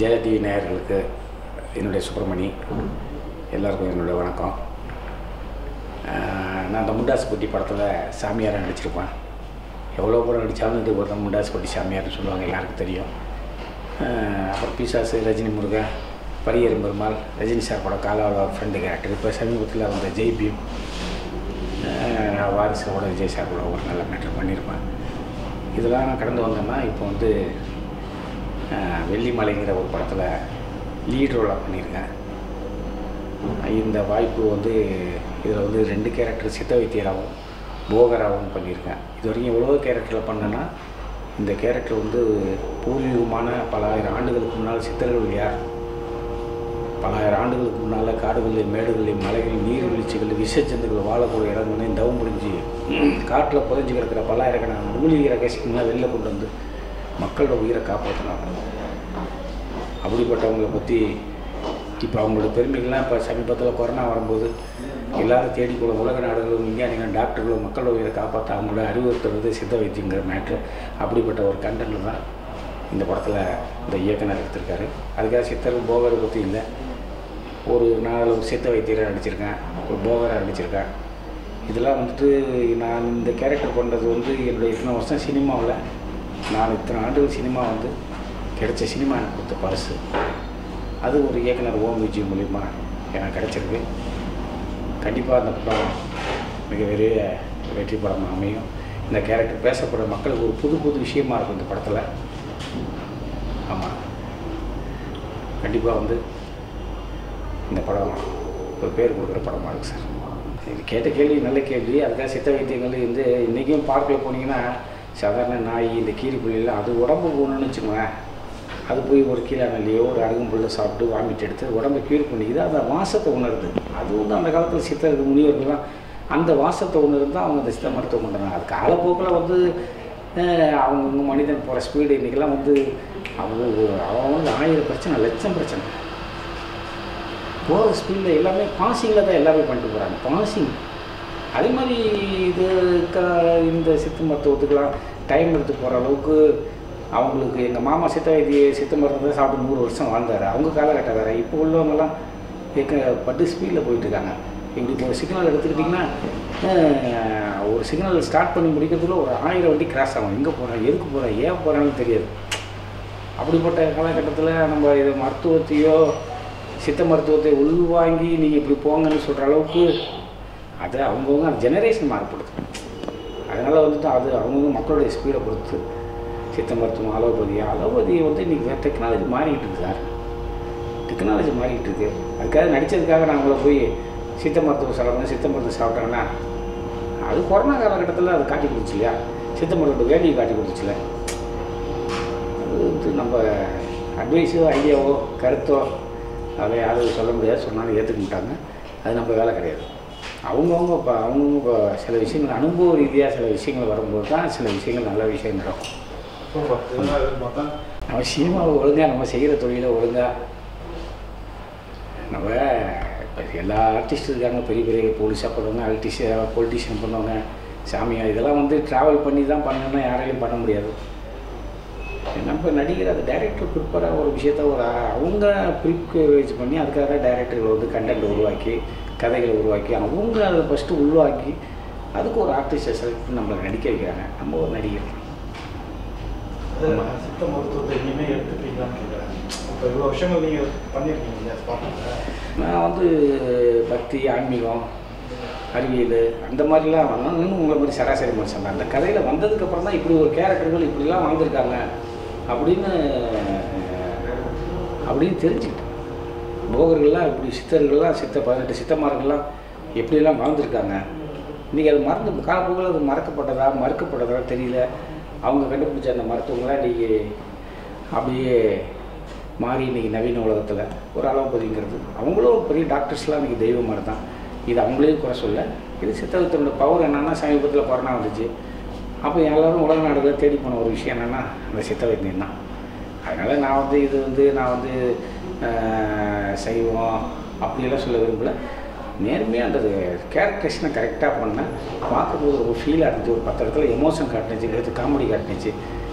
Jaya TV நேயர்களுக்கு என்னுடைய சுப்பிரமணி எல்லாருக்கும் என்னுடைய வணக்கம் ஆஹ் நான் அந்த முண்டாஸ் பொட்டி படத்தில் சாமியாராக நடிச்சிருப்பேன் எவ்வளோ படம் நடித்தாலும் இது ஒரு தான் முண்டாஸ் பொட்டி சாமியார்னு சொல்லுவாங்க எல்லாருக்கும் தெரியும் ஆஹ் அப்புறம் பிசாசு ரஜினி முருகன் பரியரும் பெருமாள் ரஜினி சார் படம் காலாவோட ஃப்ரெண்டு கேரக்டர் இப்போ சமீபத்தில் வந்த ஜெய் பீம் ஆஹ் வாரிசோட விஜய் சார் கூட ஒரு நல்ல மேட்டர் பண்ணியிருப்பேன் இதெல்லாம் நான் கடந்து வந்தேன்னா இப்போ வந்து ஆஹ் வெள்ளிமலைங்கிற ஒரு படத்தில் லீட் ரோலாக பண்ணியிருக்கேன் இந்த வாய்ப்பு வந்து இதில் வந்து ரெண்டு கேரக்டர் சித்த வைத்தியராகவும் போகராகவும் பண்ணியிருக்கேன் இது வரைக்கும் எவ்வளோ கேரக்டரில் பண்ணேன்னா இந்த கேரக்டர் வந்து பூர்வீகமான பல ஆயிரம் ஆண்டுகளுக்கு முன்னால் சித்தர்கள் யார் பல ஆயிரம் ஆண்டுகளுக்கு முன்னால் காடுகளில் மேடுகளில் மலைகள் நீர்வீழ்ச்சிகள் விஷச்சந்துகள் வாழக்கூடிய இடங்களையும் தவம் முடிஞ்சு காட்டில் புதைஞ்சு கிடக்கிற பல்லாயிரக்கணக்கான மூலிகை ரகசியங்கள்லாம் வெளில கொண்டு வந்து மக்களோட உயிரை காப்பாற்றினாங்க அப்படிப்பட்டவங்களை பற்றி இப்போ அவங்களோட பெருமைகள்லாம் இப்போ சமீபத்தில் கொரோனா வரும்போது எல்லாரும் தேடிக்கொள்ள உலக நாடுகளும் விஞ்ஞானிகள் டாக்டர்களும் மக்களோட உயிரை காப்பாற்ற அவங்களோட அறிவுறுத்துறது சித்த வைத்தியங்கிற மேட்ரு அப்படிப்பட்ட ஒரு கண்டென்ட் தான் இந்த படத்தில் இந்த இயக்குனர் எடுத்திருக்காரு அதுக்காக சித்தர் போகரை பற்றி இல்லை ஒரு நாலு ஒரு சித்த வைத்தியரை நடிச்சிருக்கேன் ஒரு போகரை நடிச்சிருக்கேன் இதெல்லாம் வந்துட்டு நான் இந்த கேரக்டர் பண்ணுறது வந்து என்னுடைய இத்தனை வருஷம் சினிமாவில் நான் இத்தனை ஆண்டுகள் சினிமா வந்து கிடைச்ச சினிமா எனக்கு கொடுத்த பரிசு அது ஒரு இயக்குனர் ஓம் விஜய் மூலிமா எனக்கு கிடச்சிருக்கு கண்டிப்பாக அந்த படம் மிகப்பெரிய வெற்றி படமாக அமையும் இந்த கேரக்டர் பேசப்படுற மக்களுக்கு ஒரு புது புது விஷயமா இருக்கும் இந்த படத்தில் ஆமாம் கண்டிப்பாக வந்து இந்த படம் ஒரு பேர் கொடுக்குற படமாக இருக்குது சார் இது கேட்ட கேள்வி நல்ல கேள்வி அதுக்காக சித்த வைத்தியங்கள் வந்து இன்றைக்கும் பார்க்கில் போனீங்கன்னா சாதாரண நாய் இந்த கீரி புள்ளியில் அது உடம்பு போகணும்னு வச்சுக்கோங்களேன் அது போய் ஒரு கீழே நல்லையோ ஒரு அருகம்புல்ல சாப்பிட்டு வாமிட் எடுத்து உடம்பை க்யூர் பண்ணிக்குது அந்த வாசத்தை உணருது அது வந்து அந்த காலத்தில் சித்தர்கள் முனிவர்கள்லாம் அந்த வாசத்தை உணர்ந்து அவங்க அந்த சித்த மருத்துவம் பண்ணுறாங்க அது காலப்போக்கில் வந்து அஹ், அவங்கவுங்க மனிதன் போகிற ஸ்பீடு இன்றைக்கெல்லாம் வந்து அவங்க அவன் வந்து ஆயிரம் பிரச்சனை லட்சம் பிரச்சனை போகிற ஸ்பீடில் எல்லாமே பாசிங்கில் தான் எல்லாமே பண்ணிட்டு போகிறாங்க பாசிங் அதே மாதிரி இது க இந்த சித்த மருத்துவத்துக்கெலாம் டைம் எடுத்து போகிற அளவுக்கு அவங்களுக்கு எங்கள் மாமா சித்த வைத்திய சித்த மருந்து தான் சாப்பிட்டு நூறு வருஷம் வாழ்ந்தார் அவங்க காலகட்டம் வேறு இப்போ உள்ளவங்கெல்லாம் எக்க பட்டு ஸ்பீடில் போயிட்டுருக்காங்க இப்படி இப்போ ஒரு சிக்னல் எடுத்துக்கிட்டிங்கன்னா அஹ், ஒரு சிக்னல் ஸ்டார்ட் பண்ணி முடிக்கிறதுக்குள்ள ஒரு ஆயிரம் வண்டி கிராஸ் ஆகும் எங்கே போகிறேன் எதுக்கு போகிறேன் ஏன் போகிறேன்னு தெரியாது அப்படிப்பட்ட காலகட்டத்தில் நம்ம இது மருத்துவத்தையோ சித்த மருத்துவத்தை உள்வாங்கி நீங்கள் இப்படி போங்கன்னு சொல்கிற அளவுக்கு அது அவங்கவுங்க அந்த ஜெனரேஷன் மாறுபடுது அதனால் வந்துட்டு அது அவங்கவுங்க மக்களுடைய ஸ்பீடை பொறுத்து சித்த மருத்துவம் அலோபதி அலோபதி வந்து இன்றைக்கி டெக்னாலஜி மாறிக்கிட்டு இருக்கு சார் டெக்னாலஜி மாறிக்கிட்டு இருக்கு அதுக்காக நடித்ததுக்காக நான் அவங்கள போய் சித்த மருத்துவம் சாப்பிடணும் சித்த மருத்துவம் சாப்பிட்டாங்கன்னா அது கொரோனா காலகட்டத்தில் அது காட்டி கொடுத்துச்சு இல்லையா சித்த மருத்துவ வேலையை காட்டி கொடுத்துச்சுல அது வந்து நம்ம அட்வைஸோ ஐடியாவோ கருத்தோ அதை யாரும் சொல்ல முடியாது சொன்னாலும் ஏற்றுக்க மாட்டாங்க அது நம்ம வேலை கிடையாது அவங்கவுங்க இப்போ அவங்கவுங்க இப்போ சில விஷயங்கள் அனுபவ ரீதியாக சில விஷயங்கள் வரும்போது தான் சில விஷயங்கள் நல்ல விஷயம் நடக்கும் நம்ம சினிமாவை ஒழுங்காக நம்ம செய்கிற தொழிலை ஒழுங்காக நம்ம இப்போ எல்லா ஆர்டிஸ்ட் இருக்காங்க பெரிய பெரிய போலீஸாக பண்ணுவாங்க ஆர்டிஸ்ட் பொலிட்டிஷியன் பண்ணுவாங்க சாமியார் இதெல்லாம் வந்து ட்ராவல் பண்ணி தான் பண்ணணும்னா யாராலையும் பண்ண முடியாது நம்ம நடிகர் அது டைரக்டர் ப்ரிப்பராக ஒரு விஷயத்த ஒரு அவங்க ப்ரிப்பேரேஜ் பண்ணி அதுக்காக டைரக்டர்கள் வந்து கண்டென்ட் உருவாக்கி கதைகளை உருவாக்கி அவங்க அதை ஃபஸ்ட்டு உருவாக்கி அதுக்கு ஒரு ஆர்டிஸ்ட்டை செலக்ட் பண்ணி நம்மளை நடிக்க வைக்கிறாங்க நம்ம ஒரு நடிகர் அது சித்த மருத்துவத்தை இனிமே எடுத்துப்பீங்களான்னு கேட்குறேன் இப்போ இவ்வளோ விஷயங்கள் நீங்கள் பண்ணியிருக்கீங்க இல்லையா ஸ்பாட்டில் நான் வந்து பக்தி ஆன்மீகம் அறிவியல் அந்த மாதிரிலாம் வரணும் இன்னும் உங்களை மாதிரி சராசரி மனுஷன் தான் அந்த கதையில் வந்ததுக்கப்புறம் தான் இப்படி ஒரு கேரக்டர்கள் இப்படிலாம் வாழ்ந்துருக்காங்க அப்படின்னு அப்படின்னு தெரிஞ்சுக்கிட்டேன் போகர்கள்லாம் இப்படி சித்தர்கள்லாம் சித்த பதினெட்டு சித்தமார்கள்லாம் எப்படிலாம் வாழ்ந்துருக்காங்க இன்றைக்கி அது மறந்து காலப்போக்கில் அது மறக்கப்பட்டதா மறுக்கப்பட்டதா தெரியல அவங்க கண்டுபிடிச்ச அந்த மருத்துவங்களாம் இன்றைக்கி அப்படியே மாறி இன்றைக்கி நவீன உலகத்தில் ஒரு அலோபதிங்கிறது அவங்களும் பெரிய டாக்டர்ஸ்லாம் இன்றைக்கி தெய்வம் மாதிரி தான் இது அவங்களையும் குறை சொல்ல இது சித்தகத்தினோட பவர் என்னென்னா சமீபத்தில் கொரோனா வந்துச்சு அப்போ எல்லாரும் உலக நாடுகளை தேடி போன ஒரு விஷயம் என்னென்னா அந்த சித்த வைத்தியம் தான் அதனால் நான் வந்து இது வந்து நான் வந்து ஆஹ், சைவம் அப்படியெல்லாம் சொல்ல விரும்பல நேர்மையாக அந்த கேரக்டரேஷனை கரெக்டாக பண்ணேன் பார்க்கும்போது ரொம்ப ஃபீலாக இருந்துச்சு ஒரு பத்து இடத்துல எமோஷன் காட்டுனுச்சு எடுத்து காமெடி காட்டுனுச்சு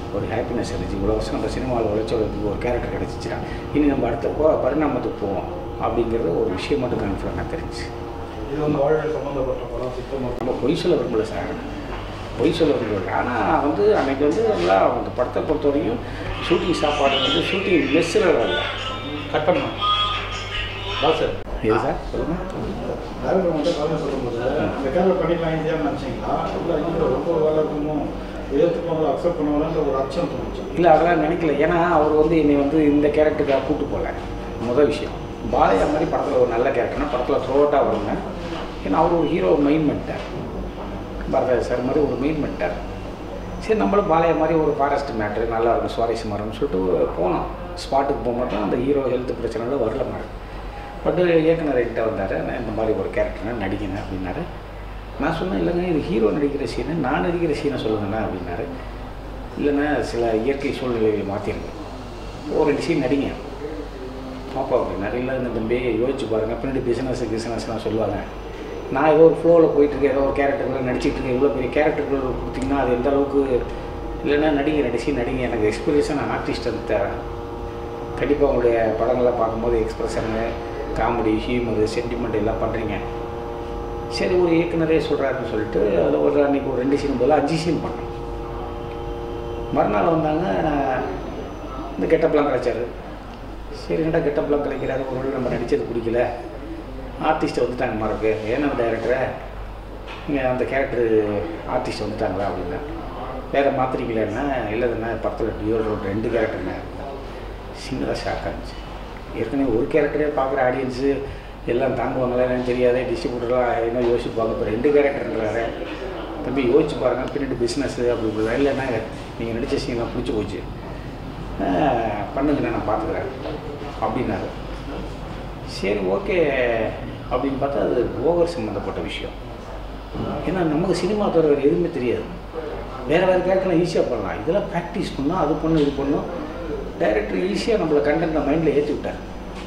ஒரு ஹாப்பினஸ் இருந்துச்சு இவ்வளோ வருஷம் நம்ம சினிமாவில் உழைச்சவர்களுக்கு ஒரு கேரக்டர் கிடச்சிச்சுன்னா இனி நம்ம அடுத்த போ பரிணாமத்துக்கு போவோம் அப்படிங்கிறது ஒரு விஷயம் மட்டும் கான்ஃபிடண்டாக தெரிஞ்சு இது வந்து வாழ்வில் சம்மந்தப்பட்ட படம் சித்தமாக நம்ம பொய் சொல்ல விரும்பல சார் பொய் சொல்ல விரும்பல ஆனால் வந்து அன்னைக்கு வந்து எல்லாம் அந்த படத்தை பொறுத்த வரைக்கும் ஷூட்டிங் சாப்பாடு வந்து ஷூட்டிங் மெஸ்ஸில் இல்லை கட் பண்ணலாம் வா சார் எது சார் சொல்லுங்கள் டேரக்டர் மட்டும் கதை சொல்லும்போது இந்த கேரக்டர் பண்ணிக்கலாம் ஈஸியாக நினச்சிங்களா இல்லை ஐயோ ரொம்ப வேலை இருக்குமோ ஏற்றுக்கோங்க அக்செப்ட் பண்ணுவாங்கன்ற ஒரு அச்சம் தோணுச்சு இல்லை அதெல்லாம் நினைக்கல ஏன்னா அவர் வந்து என்னை வந்து இந்த கேரக்டருக்காக கூட்டு போகல முதல் விஷயம் பாலையா மாதிரி படத்தில் ஒரு நல்ல கேரக்டர்னா படத்தில் த்ரோட்டாக வருங்க ஏன்னா அவர் ஒரு ஹீரோ மெயின் பண்ணிட்டார் பரத சார் மாதிரி ஒரு மெயின் பண்ணிட்டார் சரி நம்மளும் பாலையா மாதிரி ஒரு ஃபாரஸ்ட் மேட்ரு நல்லா இருக்கும் சுவாரஸ்யமாக இருக்கும்னு சொல்லிட்டு போனோம் ஸ்பாட்டுக்கு போகும்போது தான் அந்த ஹீரோ ஹெல்த் பிரச்சனைலாம் வரல மாதிரி பட்டு இயக்குனர் என்கிட்ட வந்தார் நான் இந்த மாதிரி ஒரு கேரக்டர் நடிக்கணும் அப்படின்னாரு நான் சொன்னேன் இல்லைங்க இது ஹீரோ நடிக்கிற சீனு நான் நடிக்கிற சீனை சொல்லுங்கண்ணா அப்படின்னாரு இல்லைன்னா சில இயற்கை சூழ்நிலைகளை மாற்றிருங்க ஒரு ரெண்டு சீன் நடிங்க பாப்பா அப்படின்னாரு இல்லை இந்த தம்பி யோசிச்சு பாருங்கள் பின்னாடி பிஸ்னஸ் பிஸ்னஸ்லாம் சொல்லுவாங்க நான் ஏதோ ஒரு ஃப்ளோவில் போயிட்டுருக்கேன் ஏதோ ஒரு கேரக்டர்லாம் நடிச்சிட்டு இருக்கேன் இவ்வளோ பெரிய கேரக்டர்கள் கொடுத்தீங்கன்னா அது எந்த அளவுக்கு இல்லைன்னா நடிங்க ரெண்டு சீன் நடிங்க எனக்கு எக்ஸ்பீரியன்ஸான ஆர்டிஸ்ட் வந்து தேவை கண்டிப்பாக உங்களுடைய படங்கள்லாம் பார்க்கும்போது எக்ஸ்பிரஷனு காமெடி ஹியூமரு சென்டிமெண்ட் எல்லாம் பண்ணுறீங்க சரி ஒரு இயக்குனரே சொல்கிறாருன்னு சொல்லிட்டு அதில் ஒரு அன்றைக்கி ஒரு ரெண்டு சீன் போல அஞ்சு சீன் பண்ணோம் மறுநாள் வந்தாங்க இந்த கெட்டப்லாம் கிடைச்சாரு சரி என்னடா கெட்டப்லாம் கிடைக்கிறாரு ஒரு வேளை நம்ம நடித்தது பிடிக்கல ஆர்டிஸ்ட்டை வந்துட்டாங்க மாருக்கு ஏன்னா டைரக்டரை இங்கே அந்த கேரக்டர் ஆர்டிஸ்ட் வந்துட்டாங்களா அப்படின்னா வேறு மாத்திரிக்கலன்னா இல்லை தானே படத்தில் டியூர் ஒரு ரெண்டு கேரக்டர்னு சின்னதாக ஷாக் ஆச்சு ஏற்கனவே ஒரு கேரக்டரே பார்க்குற ஆடியன்ஸு எல்லாம் தாங்குவாங்களா என்னன்னு தெரியாதே டிஸ்ட்ரிபியூட்டர்லாம் என்ன யோசிப்பாங்க இப்போ ரெண்டு கேரக்டர்ன்றாரு தம்பி யோசிச்சு பாருங்கள் பின்னாடி பிஸ்னஸ்ஸு அப்படி இப்படி இல்லைன்னா நீங்கள் நடித்த சீன்லாம் பிடிச்சி போச்சு ஆஹ் பண்ணுங்கண்ணே நான் பார்த்துக்கிறேன் அப்படின்னாரு சரி ஓகே அப்படின்னு பார்த்தா அது ஓவர் சம்மந்தப்பட்ட விஷயம் ஏன்னா நமக்கு சினிமா தவிர வேறு எதுவுமே தெரியாது வேறு வேறு கேரக்டர்லாம் ஈஸியாக பண்ணலாம் இதெல்லாம் ப்ராக்டிஸ் பண்ணோம் அது பண்ணும் இது பண்ணும் டைரக்டர் ஈஸியாக நம்மளை கண்டென்ட் மைண்டில் ஏற்றி விட்டார்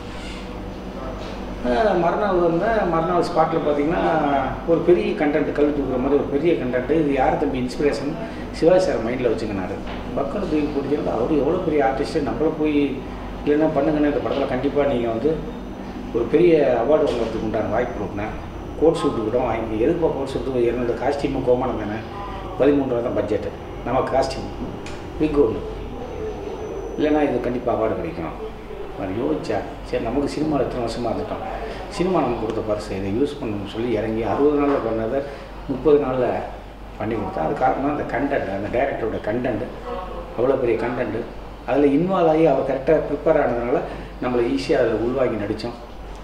ஆஹ் மறுநாள் வந்தேன் மறுநாள் ஸ்பாட்டில் பார்த்தீங்கன்னா ஒரு பெரிய கண்டென்ட் கல் தூக்குற மாதிரி ஒரு பெரிய கண்டென்ட் இது யார் தம்பி இன்ஸ்பிரேஷன் சிவாஜி சார் மைண்டில் வச்சுக்கினாரு பக்கத்தில் தூக்கி பிடிக்கிறது அவர் எவ்வளோ பெரிய ஆர்டிஸ்ட்டு நம்மள போய் இல்லைன்னா பண்ணுங்கன்னு இந்த படத்தில் கண்டிப்பாக நீங்கள் வந்து ஒரு பெரிய அவார்டு வாங்குறதுக்கு உண்டான வாய்ப்பு கொடுக்குனேன் கோட் சூட்டு கூட வாங்கி எதுக்குப்பா கோட் சூட்டு என்னோட காஸ்டியூமும் கோமானம் தானே பதிமூணு ரூபா தான் பட்ஜெட்டு நம்ம காஸ்டியூம் விக் ஒன்று இல்லைன்னா இது கண்டிப்பாக அவார்டு கிடைக்கும் அவர் யோசிச்சா சரி நமக்கு சினிமாவில் எத்தனை வருஷமாக இருந்துட்டோம் சினிமா நமக்கு கொடுத்த பரிசு இதை யூஸ் பண்ணணும்னு சொல்லி இறங்கி அறுபது நாளில் பண்ணதை முப்பது நாளில் பண்ணி கொடுத்தா அது காரணம் அந்த கண்டென்ட் அந்த டைரக்டரோட கண்டென்ட் அவ்வளோ பெரிய கண்டென்ட் அதில் இன்வால்வ் ஆகி அவர் கரெக்டாக ப்ரிப்பேர் ஆனதுனால நம்மளை ஈஸியாக அதில் உள்வாங்கி நடித்தோம்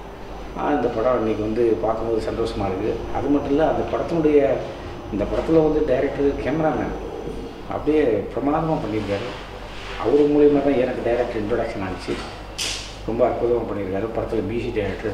அந்த படம் இன்றைக்கி வந்து பார்க்கும்போது சந்தோஷமாக இருக்குது அது மட்டும் இல்லை அந்த படத்தினுடைய இந்த படத்தில் வந்து டைரக்டர் கேமராமேன் அப்படியே பிரமாதமாக பண்ணியிருக்காரு அவர் மூலியமாக தான் எனக்கு டைரக்டர் இன்ட்ரொடக்ஷன் ஆச்சு ரொம்ப அற்புதமாக பண்ணியிருக்காரு படத்தில் பிசி டைரக்டர்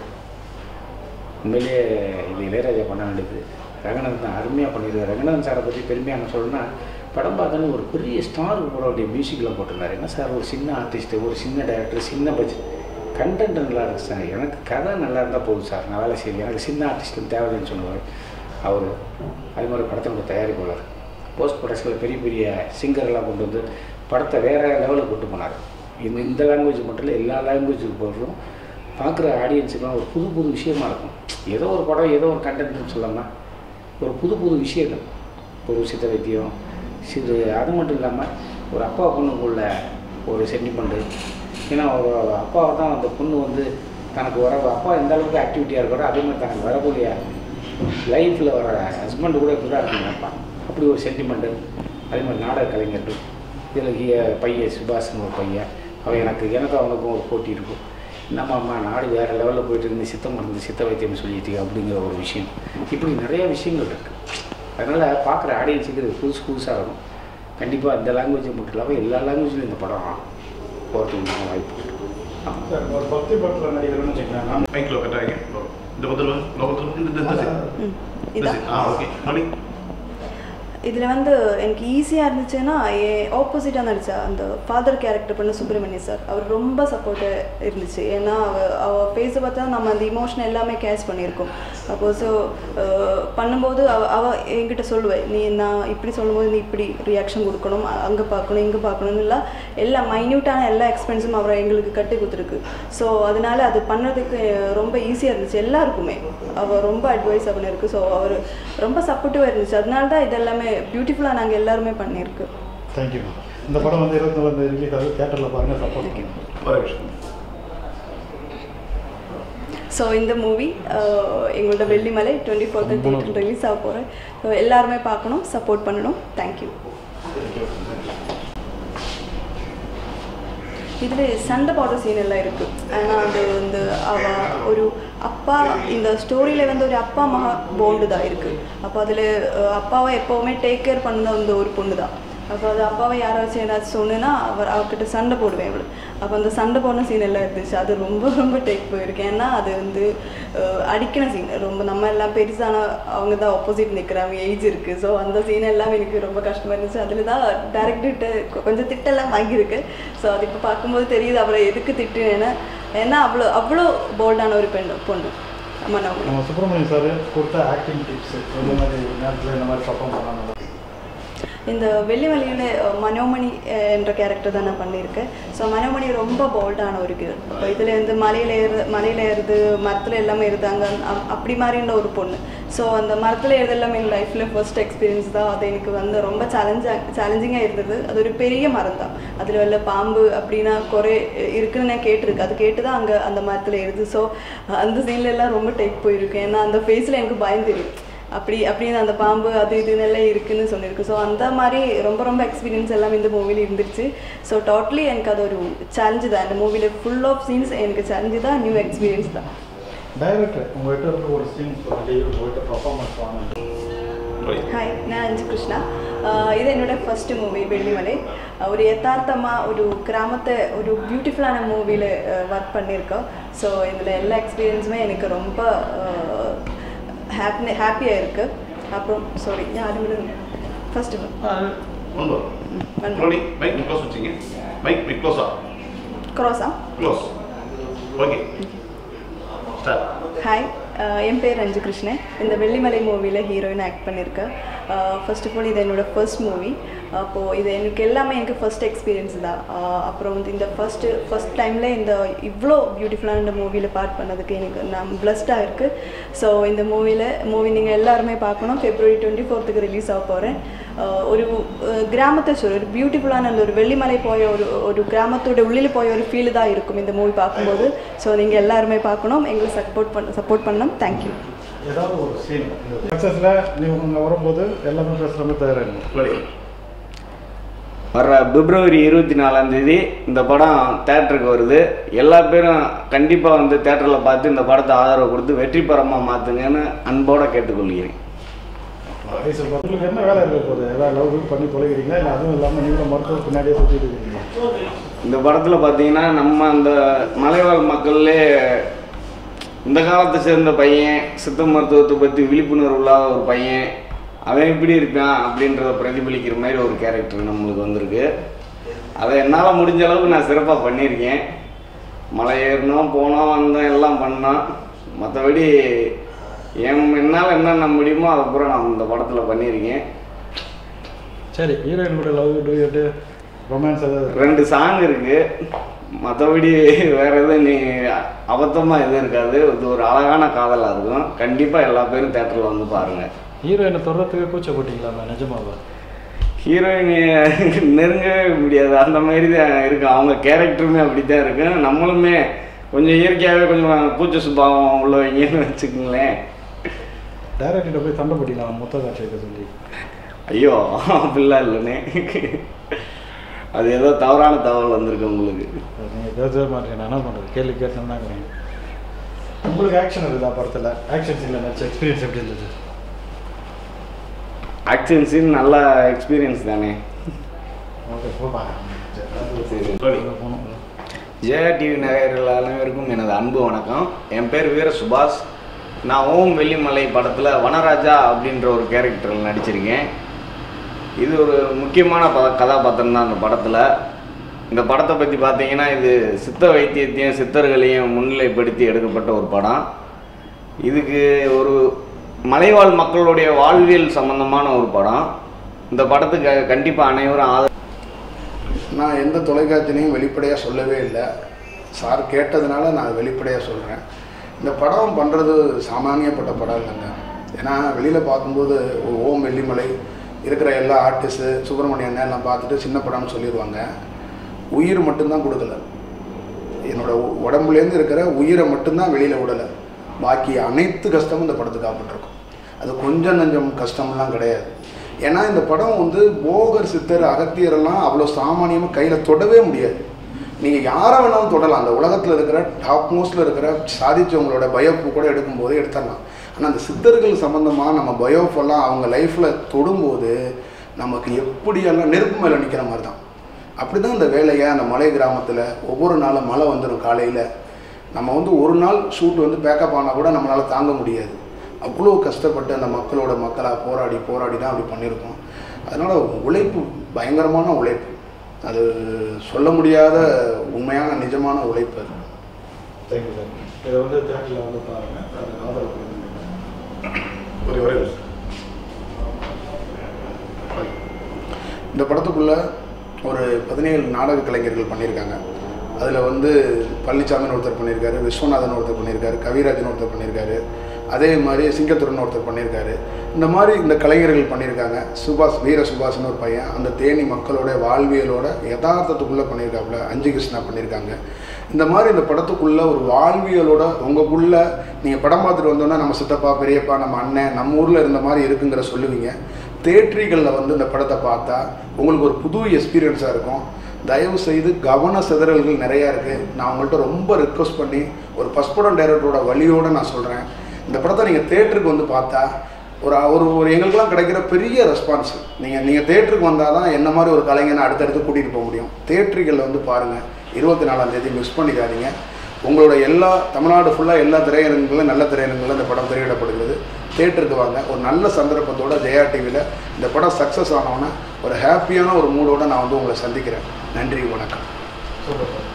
உண்மையிலேயே இது இளையராஜா பண்ண வேண்டியது ரங்கநாதன் தான் அருமையாக பண்ணியிருக்காரு ரங்கநாதன் சாரை பற்றி பெருமையாக நான் சொல்லணும்னா படம் பார்த்தோன்னு ஒரு பெரிய ஸ்டாருக்கு போட வேண்டிய மியூசிக்லாம் போட்டிருந்தாரு என்ன சார் ஒரு சின்ன ஆர்டிஸ்ட்டு ஒரு சின்ன டைரக்டர் சின்ன பட்ஜெட் கண்டென்ட் நல்லா இருக்கு சார் எனக்கு கதை நல்லா இருந்தால் போதும் சார் நான் வேலை செய்யுங்க எனக்கு சின்ன ஆர்டிஸ்ட்டு தேவையில்லைன்னு சொன்னவர் அவர் அது மாதிரி படத்தினோட தயாரிப்பாளர் போஸ்ட் ப்ரொடக்ஷனில் பெரிய பெரிய சிங்கர்லாம் கொண்டு வந்து படத்தை வேறு லெவலில் கொண்டு போனார் இந்த இந்த லாங்குவேஜ் மட்டும் இல்லை எல்லா லாங்குவேஜுக்கு போடுறோம் பார்க்குற ஆடியன்ஸுக்குலாம் ஒரு புது புது விஷயமா இருக்கும் ஏதோ ஒரு படம் ஏதோ ஒரு கண்டென்ட்னு சொல்லாமல் ஒரு புது புது விஷயங்கள் ஒரு சித்த வைத்தியம் சிறு அது மட்டும் இல்லாமல் ஒரு அப்பா பொண்ணுக்குள்ள ஒரு சென்டிமெண்ட்டு ஏன்னா ஒரு அப்பாவை தான் அந்த பொண்ணு வந்து தனக்கு வர அப்பா எந்த அளவுக்கு ஆக்டிவிட்டியாக இருக்கிறோ அதே மாதிரி தனக்கு வரக்கூடிய லைஃப்பில் வர ஹஸ்பண்டு கூட இப்படி தான் இருக்குங்க அப்பா அப்படி ஒரு சென்டிமெண்ட்டு அதே மாதிரி நாடக கலைஞர்கள் இதில் ஹி- பையன் சுபாஷ்னு ஒரு பையன் அவன் எனக்கு எனக்கும் அவனுக்கும் ஒரு போட்டி இருக்கும் என்னம்மா நாடு வேறு லெவலில் போயிட்டு இருந்து சித்த மருந்து சித்த வைத்தியம் சொல்லிட்டு அப்படிங்கிற ஒரு விஷயம் இப்படி நிறைய விஷயங்கள் இருக்குது அதனால் பார்க்குற ஆடியன்ஸுக்கு இது புதுசு புதுசாக இருக்கும் கண்டிப்பாக இந்த லாங்குவேஜை மட்டும் இல்லாமல் எல்லா லாங்குவேஜ்லையும் இந்த படம் போகிறதுக்கு வாய்ப்பு இருக்கு ஆமாம் சார் ஒரு பக்தி படத்தில் நடிகர்னு வச்சுக்கலாம் நான் మైక్లో కట్టాయి లోపల లోపల ம், இதா ఓకే మళ్ళీ இதில் வந்து எனக்கு ஈஸியாக இருந்துச்சுன்னா என் ஆப்போசிட்டாக நடிச்சா அந்த ஃபாதர் கேரக்டர் பண்ண சுப்பிரமணிய சார் அவர் ரொம்ப சப்போர்ட்டாக இருந்துச்சு ஏன்னா அவ அவ ஃபேஸை பார்த்தா நம்ம அந்த இமோஷன் எல்லாமே கேட்ச் பண்ணியிருக்கோம் அப்போ ஸோ பண்ணும்போது அவ அவ என்கிட்ட சொல்லுவேன் நீ நான் இப்படி சொல்லும்போது நீ இப்படி ரியாக்ஷன் கொடுக்கணும் அங்கே பார்க்கணும் இங்கே பார்க்கணும் இல்லை எல்லா மைன்யூட்டான எல்லா எக்ஸ்பென்ஸும் அவரை எங்களுக்கு கட்டி கொடுத்துருக்கு ஸோ அதனால அது பண்ணுறதுக்கு ரொம்ப ஈஸியாக இருந்துச்சு எல்லாருக்குமே அவர் ரொம்ப அட்வைஸ் பண்ணியிருக்கு ஸோ அவர் ரொம்ப சப்போர்ட்டிவாக இருந்துச்சு அதனால தான் இதெல்லாமே பியூட்டிஃபுல்லாக நாங்கள் எல்லாருமே பண்ணியிருக்கு தேங்க்யூ இந்த படம் வந்து இருபத்தி நாலாம் ரிலீஸ் ஆகுது தேட்டரில் பாருங்கள் சப்போர்ட் பண்ணுங்க ஒரு நிமிஷம் ஸோ இந்த மூவி எங்களோட Vellimalai twenty fourth theatre release ஆக போகிறேன் ஸோ எல்லாருமே பார்க்கணும் சப்போர்ட் பண்ணணும் தேங்க்யூ இதில் சண்டை போடுற சீன் எல்லாம் இருக்குது ஆனால் அது வந்து அவ ஒரு அப்பா இந்த ஸ்டோரியில் வந்து ஒரு அப்பா மகா போண்டு தான் இருக்குது அப்போ அதில் அப்பாவை எப்போவுமே டேக் கேர் பண்ண வந்து ஒரு பொண்ணு தான் அப்போ அது அப்பாவை யாராச்சும் ஏதாச்சும் சொன்னுன்னா அவர் அவர்கிட்ட சண்டை போடுவேன் இவள் அப்போ அந்த சண்டை போடுற சீன் எல்லாம் இருந்துச்சு அது ரொம்ப ரொம்ப டேக் போயிருக்கேன் ஏன்னா அது வந்து அஹ், அடிக்கிற சீன் ரொம்ப நம்ம எல்லாம் பெருசான அவங்க தான் ஆப்போசிட் நிற்கிறாங்க ஏஜ் இருக்குது ஸோ அந்த சீன் எல்லாம் எனக்கு ரொம்ப கஷ்டமாக இருந்துச்சு அதில் தான் டேரக்டர்கிட்ட கொஞ்சம் திட்டெல்லாம் வாங்கியிருக்கு ஸோ அது இப்போ பார்க்கும்போது தெரியுது அவரை எதுக்கு திட்டுனேன்னு ஏன்னா அவ்வளோ அவ்வளோ போல்டான ஒரு பெண் பொண்ணு ஆமாம் நான் நம்ம சுப்பிரமணியம் சார் கொடுத்த ஆக்டிங் டிப்ஸ் இந்த மாதிரி நேரத்தில் இந்த மாதிரி பர்ஃபார்ம் பண்ணலாம் இந்த வெள்ளிமலையில் மனோமணி அஹ், என்ற கேரக்டர் தான் நான் பண்ணியிருக்கேன் ஸோ மனோமணி ரொம்ப போல்டான ஒரு கேர்ள் இப்போ இதில் இருந்து மலையில் ஏறு மலையில் ஏறுது மரத்தில் எல்லாமே ஏறுது அங்கே அப்படி மாதிரின்ற ஒரு பொண்ணு ஸோ அந்த மரத்தில் ஏறுது எல்லாமே என் லைஃப்பில் ஃபர்ஸ்ட் எக்ஸ்பீரியன்ஸ் தான் அது எனக்கு வந்து ரொம்ப சேலஞ்சாக சேலஞ்சிங்காக இருந்தது அது ஒரு பெரிய மரம் தான் அதில் உள்ள பாம்பு அப்படின்னா குறை இருக்குன்னு நான் கேட்டிருக்கு அது கேட்டு தான் அங்கே அந்த மரத்தில் ஏறுது ஸோ அந்த சீன்ல எல்லாம் ரொம்ப டேக் போயிருக்கு ஏன்னா அந்த ஃபேஸில் எனக்கு பயம் தெரியும் அப்படி அப்படின்னு அந்த பாம்பு அது இதுன்னு எல்லாம் இருக்குன்னு சொல்லியிருக்கு ஸோ அந்த மாதிரி ரொம்ப ரொம்ப எக்ஸ்பீரியன்ஸ் எல்லாம் இந்த மூவியில் இருந்துச்சு ஸோ டோட்டலி எனக்கு அது ஒரு சேலஞ்சு தான் இந்த மூவியில் ஃபுல் ஆஃப் சீன்ஸ் எனக்கு சேலஞ்சு தான் நியூ எக்ஸ்பீரியன்ஸ் தான் டைரக்டர் உங்கள்கிட்ட இருந்து ஒரு சீன் சொல்லி உங்கள்கிட்ட பர்ஃபார்மன்ஸ் வாங்க ஹாய் நான் அஞ்சு கிருஷ்ணா ஆஹ் இது என்னோட ஃபர்ஸ்ட் மூவி வெள்ளிமலை ஆஹ் ஒரு யதார்த்தமாக ஒரு கிராமத்தை ஒரு பியூட்டிஃபுல்லான மூவியில் ஒர்க் பண்ணியிருக்கோம் ஸோ இதில் எல்லா எக்ஸ்பீரியன்ஸுமே எனக்கு ரொம்ப ஹாப்பி ஹாப்பியாக இருக்குது அப்புறம் சாரி யாரும் ஃபர்ஸ்ட் ஒன்று ரோடி மைக் க்ளோஸ் வச்சுங்க மைக் மைக் க்ளோஸா க்ராஸா க்ளோஸ் ஓகே ஸ்டார்ட் ஹாய் என் பேர் ரஞ்சு கிருஷ்ணன் இந்த வெள்ளிமலை மூவியில் ஹீரோயின் ஆக்ட் பண்ணியிருக்கேன் ஃபர்ஸ்ட் ஆஃப் ஆல் இது என்னோட ஃபர்ஸ்ட் மூவி அப்போது இது எனக்கு எல்லாமே எனக்கு ஃபர்ஸ்ட் எக்ஸ்பீரியன்ஸ் தான் ஆஹ் அப்புறம் வந்து இந்த ஃபர்ஸ்ட்டு ஃபர்ஸ்ட் டைமில் இந்த இவ்வளோ பியூட்டிஃபுல்லான இந்த மூவியில் பார்ட் பண்ணதுக்கு எனக்கு நான் பிளஸ்டாக இருக்குது ஸோ இந்த மூவியில் மூவி நீங்கள் எல்லாருமே பார்க்கணும் ஃபெப்ரவரி டுவெண்ட்டி ஃபோர்த்துக்கு ரிலீஸ் ஆக போகிறேன் ஒரு அஹ், கிராமத்தை சொல்ல ஒரு பியூட்டிஃபுல்லான அந்த ஒரு வெள்ளிமலை போய ஒரு ஒரு கிராமத்தோட உள்ளில் போய ஒரு ஃபீல் தான் இருக்கும் இந்த மூவி பார்க்கும்போது ஸோ நீங்கள் எல்லாருமே பார்க்கணும் எங்களுக்கு சப்போர்ட் பண்ண சப்போர்ட் பண்ணணும் தேங்க்யூ ஏதாவது ஒரு சீன் சக்ஸஸில் நீங்கள் வரும்போது எல்லாமே பேசுகிற மாதிரி தயாராக ரெடி வர்ற பிப்ரவரி இருபத்தி நாலாம் தேதி இந்த படம் தேட்டருக்கு வருது எல்லா பேரும் கண்டிப்பாக வந்து தேட்டரில் பார்த்து இந்த படத்தை ஆதரவு கொடுத்து வெற்றி பெறமாக மாற்றுங்கன்னு அன்போடு கேட்டுக்கொள்கிறேன் வயசு உங்களுக்கு என்ன வேலை இருக்க போகுது ஏதாவது லவ் பண்ணி தொலைகிறீங்களா இல்லை அதுவும் இல்லாமல் நீங்களும் மருத்துவ பின்னாடியே சுற்றிட்டு இருக்கீங்களா இந்த படத்தில் பார்த்தீங்கன்னா நம்ம அந்த மலைவாழ் மக்கள்லே இந்த காலத்தை சேர்ந்த பையன் சித்த மருத்துவத்தை பற்றி விழிப்புணர்வு இல்லாத ஒரு பையன் அவன் எப்படி இருப்பான் அப்படின்றத பிரதிபலிக்கிற மாதிரி ஒரு கேரக்டர் நம்மளுக்கு வந்திருக்கு அதை என்னால் முடிஞ்ச அளவுக்கு நான் சிறப்பாக பண்ணியிருக்கேன் மலை ஏறினோம் போனோம் வந்தோம் எல்லாம் பண்ணோம் மற்றபடி என் என்னால் என்னென்ன முடியுமோ அதை பூரா நான் இந்த படத்தில் பண்ணியிருக்கேன் சரி ஹீரோயின் கூட லவ் டூயட்டு ரொமான்ஸ் ஏதாவது ரெண்டு சாங் இருக்கு மற்றபடி வேற எதுவும் நீ அபத்தமாக எதுவும் இருக்காது இது ஒரு அழகான காதலாக இருக்கும் கண்டிப்பாக எல்லா பேரும் தேட்டரில் வந்து பாருங்கள் ஹீரோயினை தொடர்றதுக்கு கூச்சப்பட்டீங்களா நிஜமாவா ஹீரோயின் நெருங்கவே முடியாது அந்த மாதிரி தான் இருக்கும் அவங்க கேரக்டருமே அப்படி தான் இருக்கும் நம்மளுமே கொஞ்சம் இயற்கையாகவே கொஞ்சம் பூச்ச சுபாவம் உள்ளவங்கன்னு வச்சுக்கோங்களேன் டைரக்டர்கிட்ட போய் சண்டை போட்டீங்களா மொத்த காட்சி வைக்க சொல்லி ஐயோ அப்படிலாம் இல்லைண்ணே அது ஏதோ தவறான தகவல் வந்திருக்கு உங்களுக்கு நீங்கள் பேசவே மாட்டேங்க நான் என்ன பண்ணுறது கேள்வி கேட்டோம்னா உங்களுக்கு ஆக்ஷன் இருக்குதா படத்தில் ஆக்ஷன் சீனில் நடிச்ச எக்ஸ்பீரியன்ஸ் எப்படி இருந்தது ஆக்ஷன் சீன் நல்ல எக்ஸ்பீரியன்ஸ் தானே ஓகே போப்பா சரி ரெடி போகணும் ஜெயா டிவி நேயர்கள் அனைவருக்கும் எனது அன்பு வணக்கம் என் பேர் வீர சுபாஷ் நான் ஓம் வெள்ளிமலை படத்தில் வனராஜா அப்படின்ற ஒரு கேரக்டரில் நடிச்சிருக்கேன் இது ஒரு முக்கியமான ப கதாபாத்திரம் தான் அந்த படத்தில் இந்த படத்தை பற்றி பார்த்தீங்கன்னா இது சித்த வைத்தியத்தையும் சித்தர்களையும் முன்னிலைப்படுத்தி எடுக்கப்பட்ட ஒரு படம் இதுக்கு ஒரு மலைவாழ் மக்களுடைய வாழ்வியல் சம்பந்தமான ஒரு படம் இந்த படத்துக்கு கண்டிப்பாக அனைவரும் ஆதரவு நான் எந்த தொலைக்காட்சிலையும் வெளிப்படையாக சொல்லவே இல்லை சார் கேட்டதுனால நான் வெளிப்படையாக சொல்கிறேன் இந்த படம் பண்ணுறது சாமானியப்பட்ட படம் இல்லைங்க ஏன்னா வெளியில் பார்க்கும்போது ஒரு ஓம் வெள்ளிமலை இருக்கிற எல்லா ஆர்டிஸ்ட்டு சுப்பிரமணிய அண்ணன் எல்லாம் பார்த்துட்டு சின்ன படம்னு சொல்லிடுவாங்க உயிர் மட்டும்தான் கொடுக்கல என்னோட உ- உடம்புலேருந்து இருக்கிற உயிரை மட்டும்தான் வெளியில் விடலை பாக்கி அனைத்து கஷ்டமும் இந்த படத்துக்கு ஆப்பட்டிருக்கும் அது கொஞ்சம் நஞ்சம் கஷ்டம்லாம் கிடையாது ஏன்னா இந்த படம் வந்து போகர் சித்தர் அகத்தியரெல்லாம் அவ்வளோ சாமானியமாக கையில் தொடவே முடியாது நீங்கள் யாரை வேணாலும் தொடலாம் அந்த உலகத்தில் இருக்கிற டாப் மோஸ்ட்டில் இருக்கிற சாதிச்சவங்களோட பயோப்பு கூட எடுக்கும்போது எடுத்துடலாம் ஆனால் அந்த சித்தர்கள் சம்மந்தமாக நம்ம பயோஃபெல்லாம் அவங்க லைஃப்பில் தொடும்போது நமக்கு எப்படியெல்லாம் நெருப்பு மேலே நிற்கிற மாதிரி தான் அப்படி தான் இந்த வேலையை அந்த மலை கிராமத்தில் ஒவ்வொரு நாளும் மழை வந்துடும் காலையில் நம்ம வந்து ஒரு நாள் ஷூட் வந்து பேக்கப் ஆனால் கூட நம்மளால் தாங்க முடியாது அவ்வளோ கஷ்டப்பட்டு அந்த மக்களோட மக்களாக போராடி போராடி தான் அப்படி பண்ணியிருக்கோம் அதனால் உழைப்பு பயங்கரமான உழைப்பு அது சொல்ல முடியாத உண்மையான நிஜமான உழைப்பு அது தேங்க்யூ சார் இதை வந்து தேட்டரில் வந்து பாருங்கள் அதுக்கு ஆதரவு கொடுங்க ஒரே ஒரே நிமிஷம். இந்த படத்துக்குள்ளே ஒரு பதினேழு நாடக கலைஞர்கள் பண்ணியிருக்காங்க அதில் வந்து பழனிசாமின்னு ஒருத்தர் பண்ணியிருக்காரு விஸ்வநாதன் ஒருத்தர் பண்ணியிருக்காரு கவிராஜன் ஒருத்தர் பண்ணியிருக்காரு அதே மாதிரி சிங்கத்துடன் ஒருத்தர் பண்ணியிருக்காரு இந்த மாதிரி இந்த கலைஞர்கள் பண்ணியிருக்காங்க சுபாஷ் வீர சுபாஷ்னு ஒரு பையன் அந்த தேனி மக்களோட வாழ்வியலோட யதார்த்தத்துக்குள்ளே பண்ணியிருக்காப்புல அஞ்சு கிருஷ்ணா பண்ணியிருக்காங்க இந்த மாதிரி இந்த படத்துக்குள்ளே ஒரு வாழ்வியலோட உங்களுக்குள்ள நீங்கள் படம் பார்த்துட்டு வந்தோன்னா நம்ம சித்தப்பா பெரியப்பா நம்ம அண்ணன் நம்ம ஊரில் இருந்த மாதிரி இருக்குங்கிற சொல்லுவீங்க தேட்டரிகளில் வந்து இந்த படத்தை பார்த்தா உங்களுக்கு ஒரு புது எக்ஸ்பீரியன்ஸாக இருக்கும் தயவு செய்து கவன சிதறல்கள் நிறையா இருக்குது நான் உங்கள்கிட்ட ரொம்ப ரிக்வஸ்ட் பண்ணி ஒரு ஃபஸ்ட் படம் டைரக்டரோட வழியோடு நான் சொல்கிறேன் இந்த படத்தை நீங்கள் தேட்டருக்கு வந்து பார்த்தா ஒரு ஒரு ஒரு எங்களுக்கெல்லாம் கிடைக்கிற பெரிய ரெஸ்பான்ஸ் நீங்கள் நீங்கள் தேட்டருக்கு வந்தால் தான் என்ன மாதிரி ஒரு கலைஞனை அடுத்தடுத்து கூட்டிகிட்டு போக முடியும் தேட்டரிகளில் வந்து பாருங்கள் இருபத்தி நாலாம் தேதி மிஸ் பண்ணிக்காதீங்க உங்களோட எல்லா தமிழ்நாடு ஃபுல்லாக எல்லா திரையரங்குகளிலும் நல்ல திரையரங்குகளில் இந்த படம் திரையிடப்படுகிறது தேட்டருக்கு வாங்க ஒரு நல்ல சந்தர்ப்பத்தோட ஜெயா டிவியில் இந்த படம் சக்ஸஸ் ஆனோன்னே ஒரு ஹாப்பியான ஒரு மூடோட நான் வந்து உங்களை சந்திக்கிறேன் நன்றி வணக்கம் சூப்பர் சார்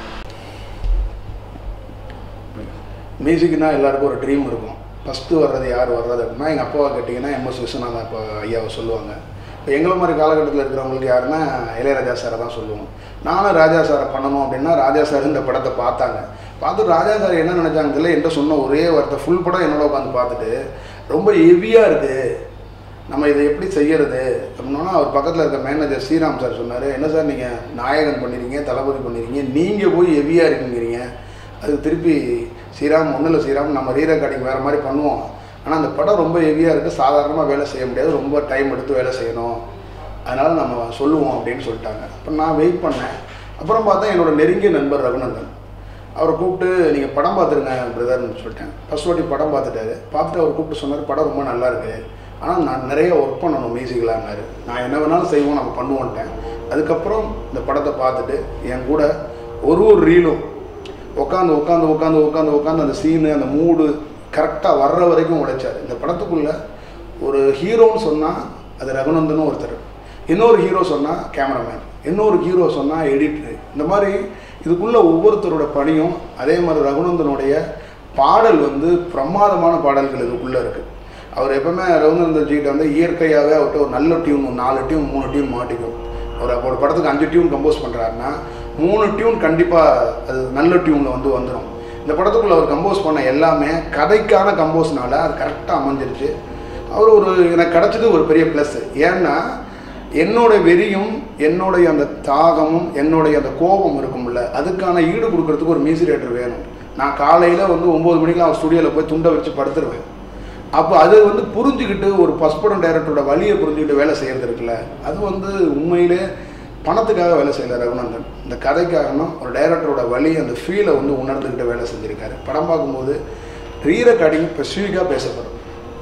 மியூசிக்னா எல்லாருக்கும் ஒரு ட்ரீம் இருக்கும் ஃபஸ்ட்டு வர்றது யார் வர்றது அப்படின்னா எங்கள் அப்பாவை கேட்டிங்கன்னா எம்எஸ் விஸ்வநாதன் அப்பா ஐயாவை சொல்லுவாங்க இப்போ எங்களை மாதிரி காலகட்டத்தில் இருக்கிறவங்களுக்கு யாருன்னா இளையராஜா சாரை தான் சொல்லுவோம் நானும் ராஜா சாரை பண்ணணும் அப்படின்னா ராஜா சார் இந்த படத்தை பார்த்தாங்க பார்த்துட்டு ராஜா சார் என்ன நினச்சாங்க தெரியல என்கிட்ட சொன்ன ஒரே வார்த்தை ஃபுல் படம் என்னோட உட்காந்து பார்த்துட்டு ரொம்ப ஹெவியாக இருக்குது நம்ம இதை எப்படி செய்யறது அப்படின்னா அவர் பக்கத்தில் இருக்க மேனேஜர் ஸ்ரீராம் சார் சொன்னார் என்ன சார் நீங்கள் நாயகன் பண்ணிருக்கீங்க தளபதி பண்ணிருக்கீங்க நீங்கள் போய் ஹெவியாக இருக்குங்கிறீங்க அதுக்கு திருப்பி ஸ்ரீராம் ஒன்றும் இல்லை ஸ்ரீராம் நம்ம ரீ ரெக்கார்டிங் வேறு மாதிரி பண்ணுவோம் ஆனால் அந்த படம் ரொம்ப ஹெவியாக இருக்குது சாதாரணமாக வேலை செய்ய முடியாது ரொம்ப டைம் எடுத்து வேலை செய்யணும் அதனால் நம்ம சொல்லுவோம் அப்படின்னு சொல்லிட்டாங்க அப்போ நான் வெயிட் பண்ணேன் அப்புறம் பார்த்தா என்னோட நெருங்கிய நண்பர் ரகுநந்தன் அவரை கூப்பிட்டு நீங்கள் படம் பார்த்துருங்க பிரதர்னு சொல்லிட்டேன் ஃபர்ஸ்ட் வாட்டி படம் பார்த்துட்டாரு பார்த்துட்டு அவர் கூப்பிட்டு சொன்னார் படம் ரொம்ப நல்லா இருக்கு ஆனால் நான் நிறைய ஒர்க் பண்ணணும் மியூசிக்கலான்னாரு நான் என்ன வேணாலும் செய்வோம் நம்ம பண்ணுவோன்ட்டேன் அதுக்கப்புறம் இந்த படத்தை பார்த்துட்டு என் கூட ஒரு ஒரு ரீலும் உட்காந்து உட்காந்து உட்காந்து உட்காந்து உட்காந்து அந்த சீனு அந்த மூடு கரெக்டாக வர்ற வரைக்கும் உழைச்சார் இந்த படத்துக்குள்ளே ஒரு ஹீரோன்னு சொன்னால் அது ரகுநந்தனும் ஒருத்தர் இன்னொரு ஹீரோ சொன்னால் கேமராமேன் இன்னொரு ஹீரோ சொன்னால் எடிட்டர் இந்த மாதிரி இதுக்குள்ள ஒவ்வொருத்தரோட பணியும் அதே மாதிரி ரகுநந்தனுடைய பாடல் வந்து பிரமாதமான பாடல்கள் இதுக்குள்ளே இருக்குது அவர் எப்பவுமே ரகுநந்தன் ஜிகிட்ட வந்து இயற்கையாகவே அவர்கிட்ட ஒரு நல்ல டியூன் ஒரு நாலு டியூன் மூணு டியூன் மாட்டிக்கும் ஒரு ஒரு படத்துக்கு அஞ்சு டியூன் கம்போஸ் பண்ணுறாருன்னா மூணு டியூன் கண்டிப்பாக அது நல்ல டியூனில் வந்து வந்துடும் இந்த படத்துக்குள்ள அவர் கம்போஸ் பண்ண எல்லாமே கதைக்கான கம்போஸ்னால அது கரெக்டாக அமைஞ்சிருச்சு அவர் ஒரு எனக்கு கிடச்சது ஒரு பெரிய ப்ளஸ் ஏன்னா என்னோட வெறியும் என்னுடைய அந்த தாகமும் என்னுடைய அந்த கோபம் இருக்கும்ல அதுக்கான ஈடு கொடுக்கறதுக்கு ஒரு மியூசிக் வேணும் நான் காலையில் வந்து ஒம்பது மணிக்கெலாம் அவர் ஸ்டுடியோவில் போய் துண்டை வச்சு படுத்துருவேன் அப்போ அது வந்து புரிஞ்சுக்கிட்டு ஒரு ஃபஸ்ட் படம் டைரக்டரோட வழியை புரிஞ்சுக்கிட்டு வேலை செய்கிறது இருக்குல்ல அது வந்து உண்மையிலே பணத்துக்காக வேலை செய்யல ரகுநந்தன் இந்த கதைக்காகனா ஒரு டைரக்டரோட வழி அந்த ஃபீலை வந்து உணர்ந்துக்கிட்டு வேலை செஞ்சுருக்காரு படம் பார்க்கும்போது ரீ ரெக்கார்டிங் ஸ்பெசிஃபிக்காக பேசப்படும்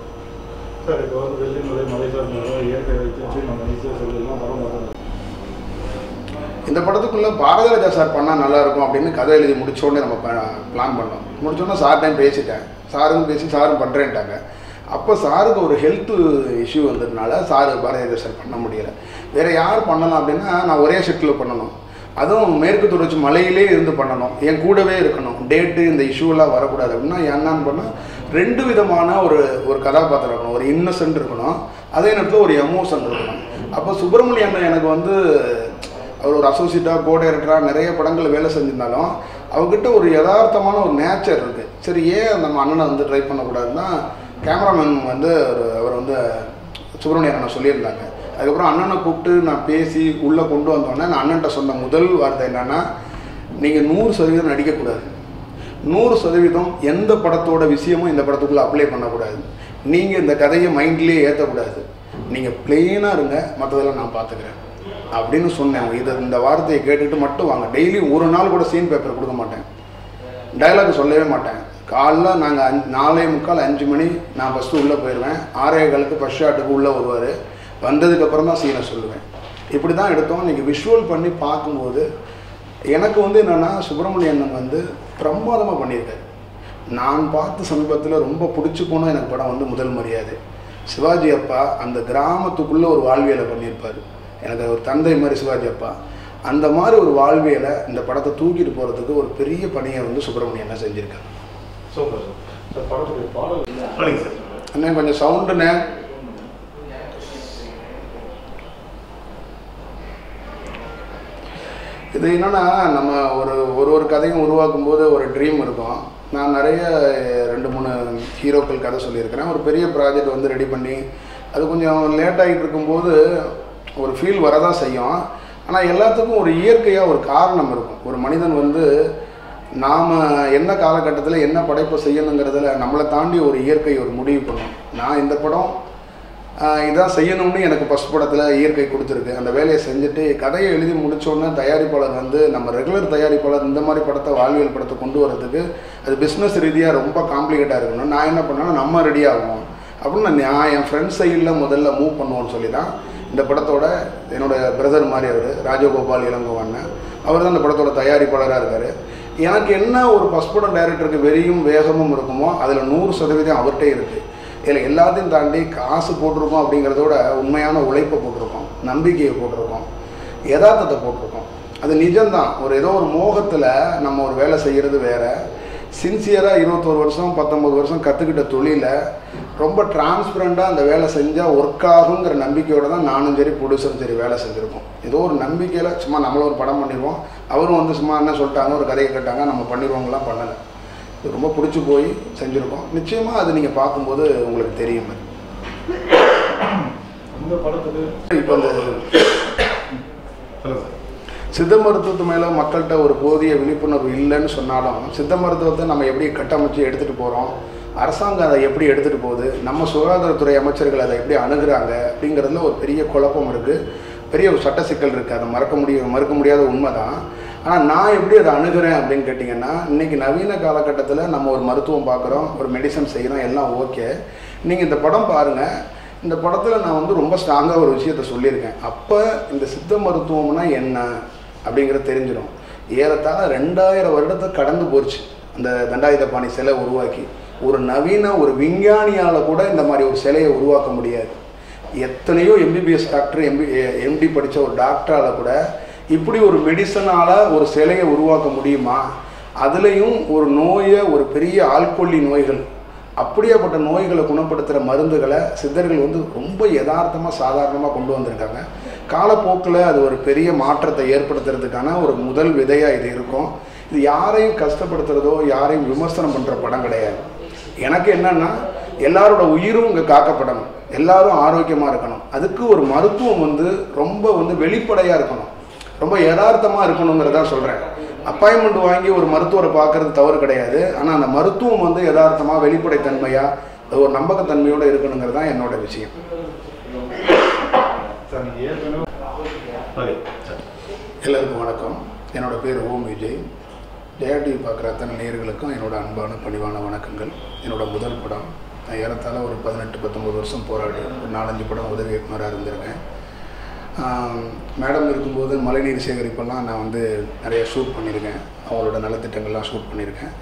சார் இப்போ வந்து வெள்ளிமலை மலைசார் மரம் இயற்கை வைத்து நம்ம ஈஸியாக சொல்லலாம் படம் பார்த்துருக்கோம் இந்த படத்துக்குள்ளே பாரதிராஜா சார் பண்ணால் நல்லா இருக்கும் அப்படின்னு கதை எழுதி முடிச்சோடனே நம்ம பிளான் பண்ணோம் முடிச்சோடனே சார் டைம் பேசிட்டேன் சாரும் பேசி சாரும் பண்ணுறேன்ட்டாங்க அப்போ சாருக்கு ஒரு ஹெல்த் இஷ்யூ வந்ததுனால சாரு பாரதிய சார் பண்ண முடியலை வேறு யார் பண்ணலாம் அப்படின்னா நான் ஒரே ஷிஃப்ட்டில் பண்ணணும் அதுவும் மேற்கு தொடர்ச்சி மலையிலே இருந்து பண்ணணும் என் கூடவே இருக்கணும் டேட்டு இந்த இஷ்யூலாம் வரக்கூடாது அப்படின்னா என்னன்னு பண்ணால் ரெண்டு விதமான ஒரு ஒரு கதாபாத்திரம் இருக்கணும் ஒரு இன்னசென்ட் இருக்கணும் அதே நேரத்தில் ஒரு எமோஷன் இருக்கணும் அப்போ சுப்பிரமணியன் எனக்கு வந்து அவர் ஒரு அசோசியேட்டாக கோ டைரக்டராக நிறைய படங்கள் வேலை செஞ்சிருந்தாலும் அவர்கிட்ட ஒரு யதார்த்தமான ஒரு நேச்சர் இருக்குது சரி ஏன் நம்ம அண்ணனை வந்து ட்ரை பண்ணக்கூடாதுன்னா கேமராமேன் வந்து ஒரு அவர் வந்து சுப்பிரமணியன் அண்ணன் சொல்லியிருந்தாங்க அதுக்கப்புறம் அண்ணனை கூப்பிட்டு நான் பேசி உள்ளே கொண்டு வந்தோடனே நான் அண்ணன்ட்ட சொன்ன முதல் வார்த்தை என்னன்னா நீங்கள் நூறு சதவீதம் நடிக்கக்கூடாது நூறு சதவீதம் எந்த படத்தோட விஷயமும் இந்த படத்துக்குள்ளே அப்ளை பண்ணக்கூடாது நீங்கள் இந்த கதையை மைண்ட்லேயே ஏற்றக்கூடாது நீங்கள் பிளெயினாக இருங்க மற்றதெல்லாம் நான் பார்த்துக்கிறேன் அப்படின்னு சொன்னேன் இதை இந்த வார்த்தையை கேட்டுட்டு மட்டும் வாங்க டெய்லி ஒரு நாள் கூட சீன் பேப்பர் கொடுக்க மாட்டேன் டைலாக் சொல்லவே மாட்டேன் காலைல நாங்கள் அஞ்சு நாலே முக்கால் அஞ்சு மணி நான் ஃபஸ்ட்டு உள்ளே போயிடுவேன் ஆறே காலுக்கு ஃபஸ்ட் ஷாட்டுக்கு உள்ளே வருவார் வந்ததுக்கப்புறம் தான் சீனை சொல்லுவேன் இப்படி தான் எடுத்தோம் இன்றைக்கி விஷுவல் பண்ணி பார்க்கும்போது எனக்கு வந்து என்னென்னா சுப்பிரமணியன் வந்து பிரமாதமாக பண்ணியிருக்காரு நான் பார்த்த சமீபத்தில் ரொம்ப பிடிச்சி போன எனக்கு படம் வந்து முதல் மரியாதை சிவாஜி அப்பா அந்த கிராமத்துக்குள்ளே ஒரு வாழ்வியலை பண்ணியிருப்பார் எனக்கு ஒரு தந்தை மாதிரி சிவாஜி அப்பா அந்த மாதிரி ஒரு வாழ்வியலை இந்த படத்தை தூக்கிட்டு போகிறதுக்கு ஒரு பெரிய பணியை வந்து சுப்பிரமணியன் என்ன செஞ்சுருக்காரு சூப்பர் சார் சார் படத்துடைய பாடல் சொல்லுங்க சார் அண்ணே கொஞ்சம் சவுண்டுண்ணே இது என்னன்னா நம்ம ஒரு ஒரு ஒரு கதையும் உருவாக்கும் போது ஒரு ட்ரீம் இருக்கும் நான் நிறைய ரெண்டு மூணு ஹீரோக்கள் கதை சொல்லியிருக்கிறேன் ஒரு பெரிய ப்ராஜெக்ட் வந்து ரெடி பண்ணி அது கொஞ்சம் லேட் ஆகிட்டு இருக்கும்போது ஒரு ஃபீல் வரதான் செய்யும் ஆனால் எல்லாத்துக்கும் ஒரு இயற்கையாக ஒரு காரணம் இருக்கும் ஒரு மனிதன் வந்து நாம் என்ன காலகட்டத்தில் என்ன படைப்பை செய்யணுங்கிறதுல நம்மளை தாண்டி ஒரு இயற்கை ஒரு முடிவு பண்ணும் நான் இந்த படம் ஆஹ், இதான் செய்யணும்னு எனக்கு ஃபஸ்ட் படத்தில் இயற்கை கொடுத்துருக்கு அந்த வேலையை செஞ்சுட்டு கதையை எழுதி முடிச்சோடனே தயாரிப்பாளர் வந்து நம்ம ரெகுலர் தயாரிப்பாளர் இந்த மாதிரி படத்தை வாழ்வியல் படத்தை கொண்டு வரதுக்கு அது பிஸ்னஸ் ரீதியாக ரொம்ப காம்ப்ளிகேட்டாக இருக்கணும் நான் என்ன பண்ணேன்னா நம்ம ரெடி ஆகும் அப்படின்னு நான் என் ஃப்ரெண்ட்ஸ் சைடில் முதல்ல மூவ் பண்ணுவோன்னு சொல்லி தான் இந்த படத்தோட என்னோட பிரதர் மாதிரி அவர் ராஜகோபால் இளங்கோவன் அவர் தான் இந்த படத்தோட தயாரிப்பாளராக இருக்கார் எனக்கு என்ன ஒரு ஃபஸ்ட் படம் டைரக்டருக்கு வெறியும் வேகமும் இருக்குமோ அதில் நூறு சதவீதம் அவர்கிட்டே இருக்குது இதில் எல்லாத்தையும் தாண்டி காசு போட்டிருக்கோம் அப்படிங்கிறதோட உண்மையான உழைப்பை போட்டிருக்கோம் நம்பிக்கையை போட்டிருக்கோம் யதார்த்தத்தை போட்டிருக்கோம் அது நிஜம்தான் ஒரு ஏதோ ஒரு மோகத்தில் நம்ம ஒரு வேலை செய்கிறது வேற சின்சியராக இருபத்தோரு வருஷம் பத்தொம்பது வருஷம் கற்றுக்கிட்ட தொழிலை ரொம்ப டிரான்ஸ்பரண்ட்டாக அந்த வேலை செஞ்சால் ஒர்க் ஆகுங்கிற நம்பிக்கையோடு தான் நானும் சரி ப்ரொடியூசரும் சரி வேலை செஞ்சுருக்கோம் ஏதோ ஒரு நம்பிக்கையில் சும்மா நம்மளும் ஒரு படம் பண்ணிடுவோம் அவரும் வந்து சும்மா என்ன சொல்லிட்டாங்க ஒரு கதையை கேட்டாங்க நம்ம பண்ணிடுவோங்கலாம் பண்ணலை இது ரொம்ப பிடிச்சி போய் செஞ்சுருக்கோம் நிச்சயமாக அது நீங்கள் பார்க்கும்போது உங்களுக்கு தெரியும் அது. இந்த படத்துக்கு இப்போ அந்த சொல்லுங்க சார் சித்த மருத்துவத்து மேலே மக்கள்கிட்ட ஒரு போதிய விழிப்புணர்வு இல்லைன்னு சொன்னாலும் சித்த மருத்துவத்தை நம்ம எப்படி கட்டமைச்சு எடுத்துகிட்டு போகிறோம் அரசாங்கம் அதை எப்படி எடுத்துகிட்டு போகுது நம்ம சுகாதாரத்துறை அமைச்சர்கள் அதை எப்படி அணுகுறாங்க அப்படிங்கிறதுல ஒரு பெரிய குழப்பம் இருக்குது பெரிய ஒரு சட்ட சிக்கல் இருக்குது அதை மறக்க முடியும் மறுக்க முடியாத உண்மை தான் ஆனால் நான் எப்படி அதை அணுகுறேன் அப்படின்னு கேட்டிங்கன்னா இன்றைக்கி நவீன காலகட்டத்தில் நம்ம ஒரு மருத்துவம் பார்க்குறோம் ஒரு மெடிசன் செய்கிறோம் எல்லாம் ஓகே நீங்கள் இந்த படம் பாருங்கள் இந்த படத்தில் நான் வந்து ரொம்ப ஸ்ட்ராங்காக ஒரு விஷயத்த சொல்லியிருக்கேன் அப்போ இந்த சித்த மருத்துவம்னா என்ன அப்படிங்கிறது தெரிஞ்சிடும் ஏறத்தாழ ரெண்டாயிரம் வருடத்தை கடந்து போச்சு அந்த தண்டாயுதபாணி சிலை உருவாக்கி ஒரு நவீன ஒரு விஞ்ஞானியால் கூட இந்த மாதிரி ஒரு சிலையை உருவாக்க முடியாது எத்தனையோ எம்பிபிஎஸ் டாக்டர் எம்பி எம்டி படித்த ஒரு டாக்டரால் கூட இப்படி ஒரு மெடிசனால் ஒரு சிலையை உருவாக்க முடியுமா அதுலேயும் ஒரு நோயை ஒரு பெரிய ஆள்கொல்லி நோய்கள் அப்படியாப்பட்ட நோய்களை குணப்படுத்துகிற மருந்துகளை சித்தர்கள் வந்து ரொம்ப யதார்த்தமாக சாதாரணமாக கொண்டு வந்திருக்காங்க காலப்போக்கில் அது ஒரு பெரிய மாற்றத்தை ஏற்படுத்துறதுக்கான ஒரு முதல் விதையாக இது இருக்கும் இது யாரையும் கஷ்டப்படுத்துறதோ யாரையும் விமர்சனம் பண்ணுற படம் கிடையாது எனக்கு என்னன்னா எல்லாரோட உயிரும் இங்கே காக்கப்படணும் எல்லாரும் ஆரோக்கியமாக இருக்கணும் அதுக்கு ஒரு மருத்துவம் வந்து ரொம்ப வந்து வெளிப்படையாக இருக்கணும் ரொம்ப யதார்த்தமாக இருக்கணுங்கிறதா சொல்கிறேன் அப்பாயின்மெண்ட் வாங்கி ஒரு மருத்துவரை பார்க்கறது தவறு கிடையாது ஆனால் அந்த மருத்துவம் வந்து யதார்த்தமாக வெளிப்படைத்தன்மையாக ஒரு நம்பகத்தன்மையோடு இருக்கணுங்கிறது தான் என்னோட விஷயம் சார் நீங்கள் ஏற்கனவே ஓகே சார் எல்லாருக்கும் வணக்கம் என்னோட பேர் ஓம் விஜய் ஜெயா டிவி பார்க்குற அத்தனை நேயர்களுக்கும் என்னோட அன்பான பணிவான வணக்கங்கள் என்னோட முதல் படம் நான் ஏறத்தாழ ஒரு பதினெட்டு பத்தொம்பது வருஷம் போராடி ஒரு நாலஞ்சு படம் உதவி இயக்குனராக இருந்திருக்கேன் ஆம், மேடம் இருக்கும்போது மழைநீர் சேகரிப்பெல்லாம் நான் வந்து நிறைய ஷூட் பண்ணியிருக்கேன் அவங்களோட நலத்திட்டங்கள்லாம் ஷூட் பண்ணியிருக்கேன்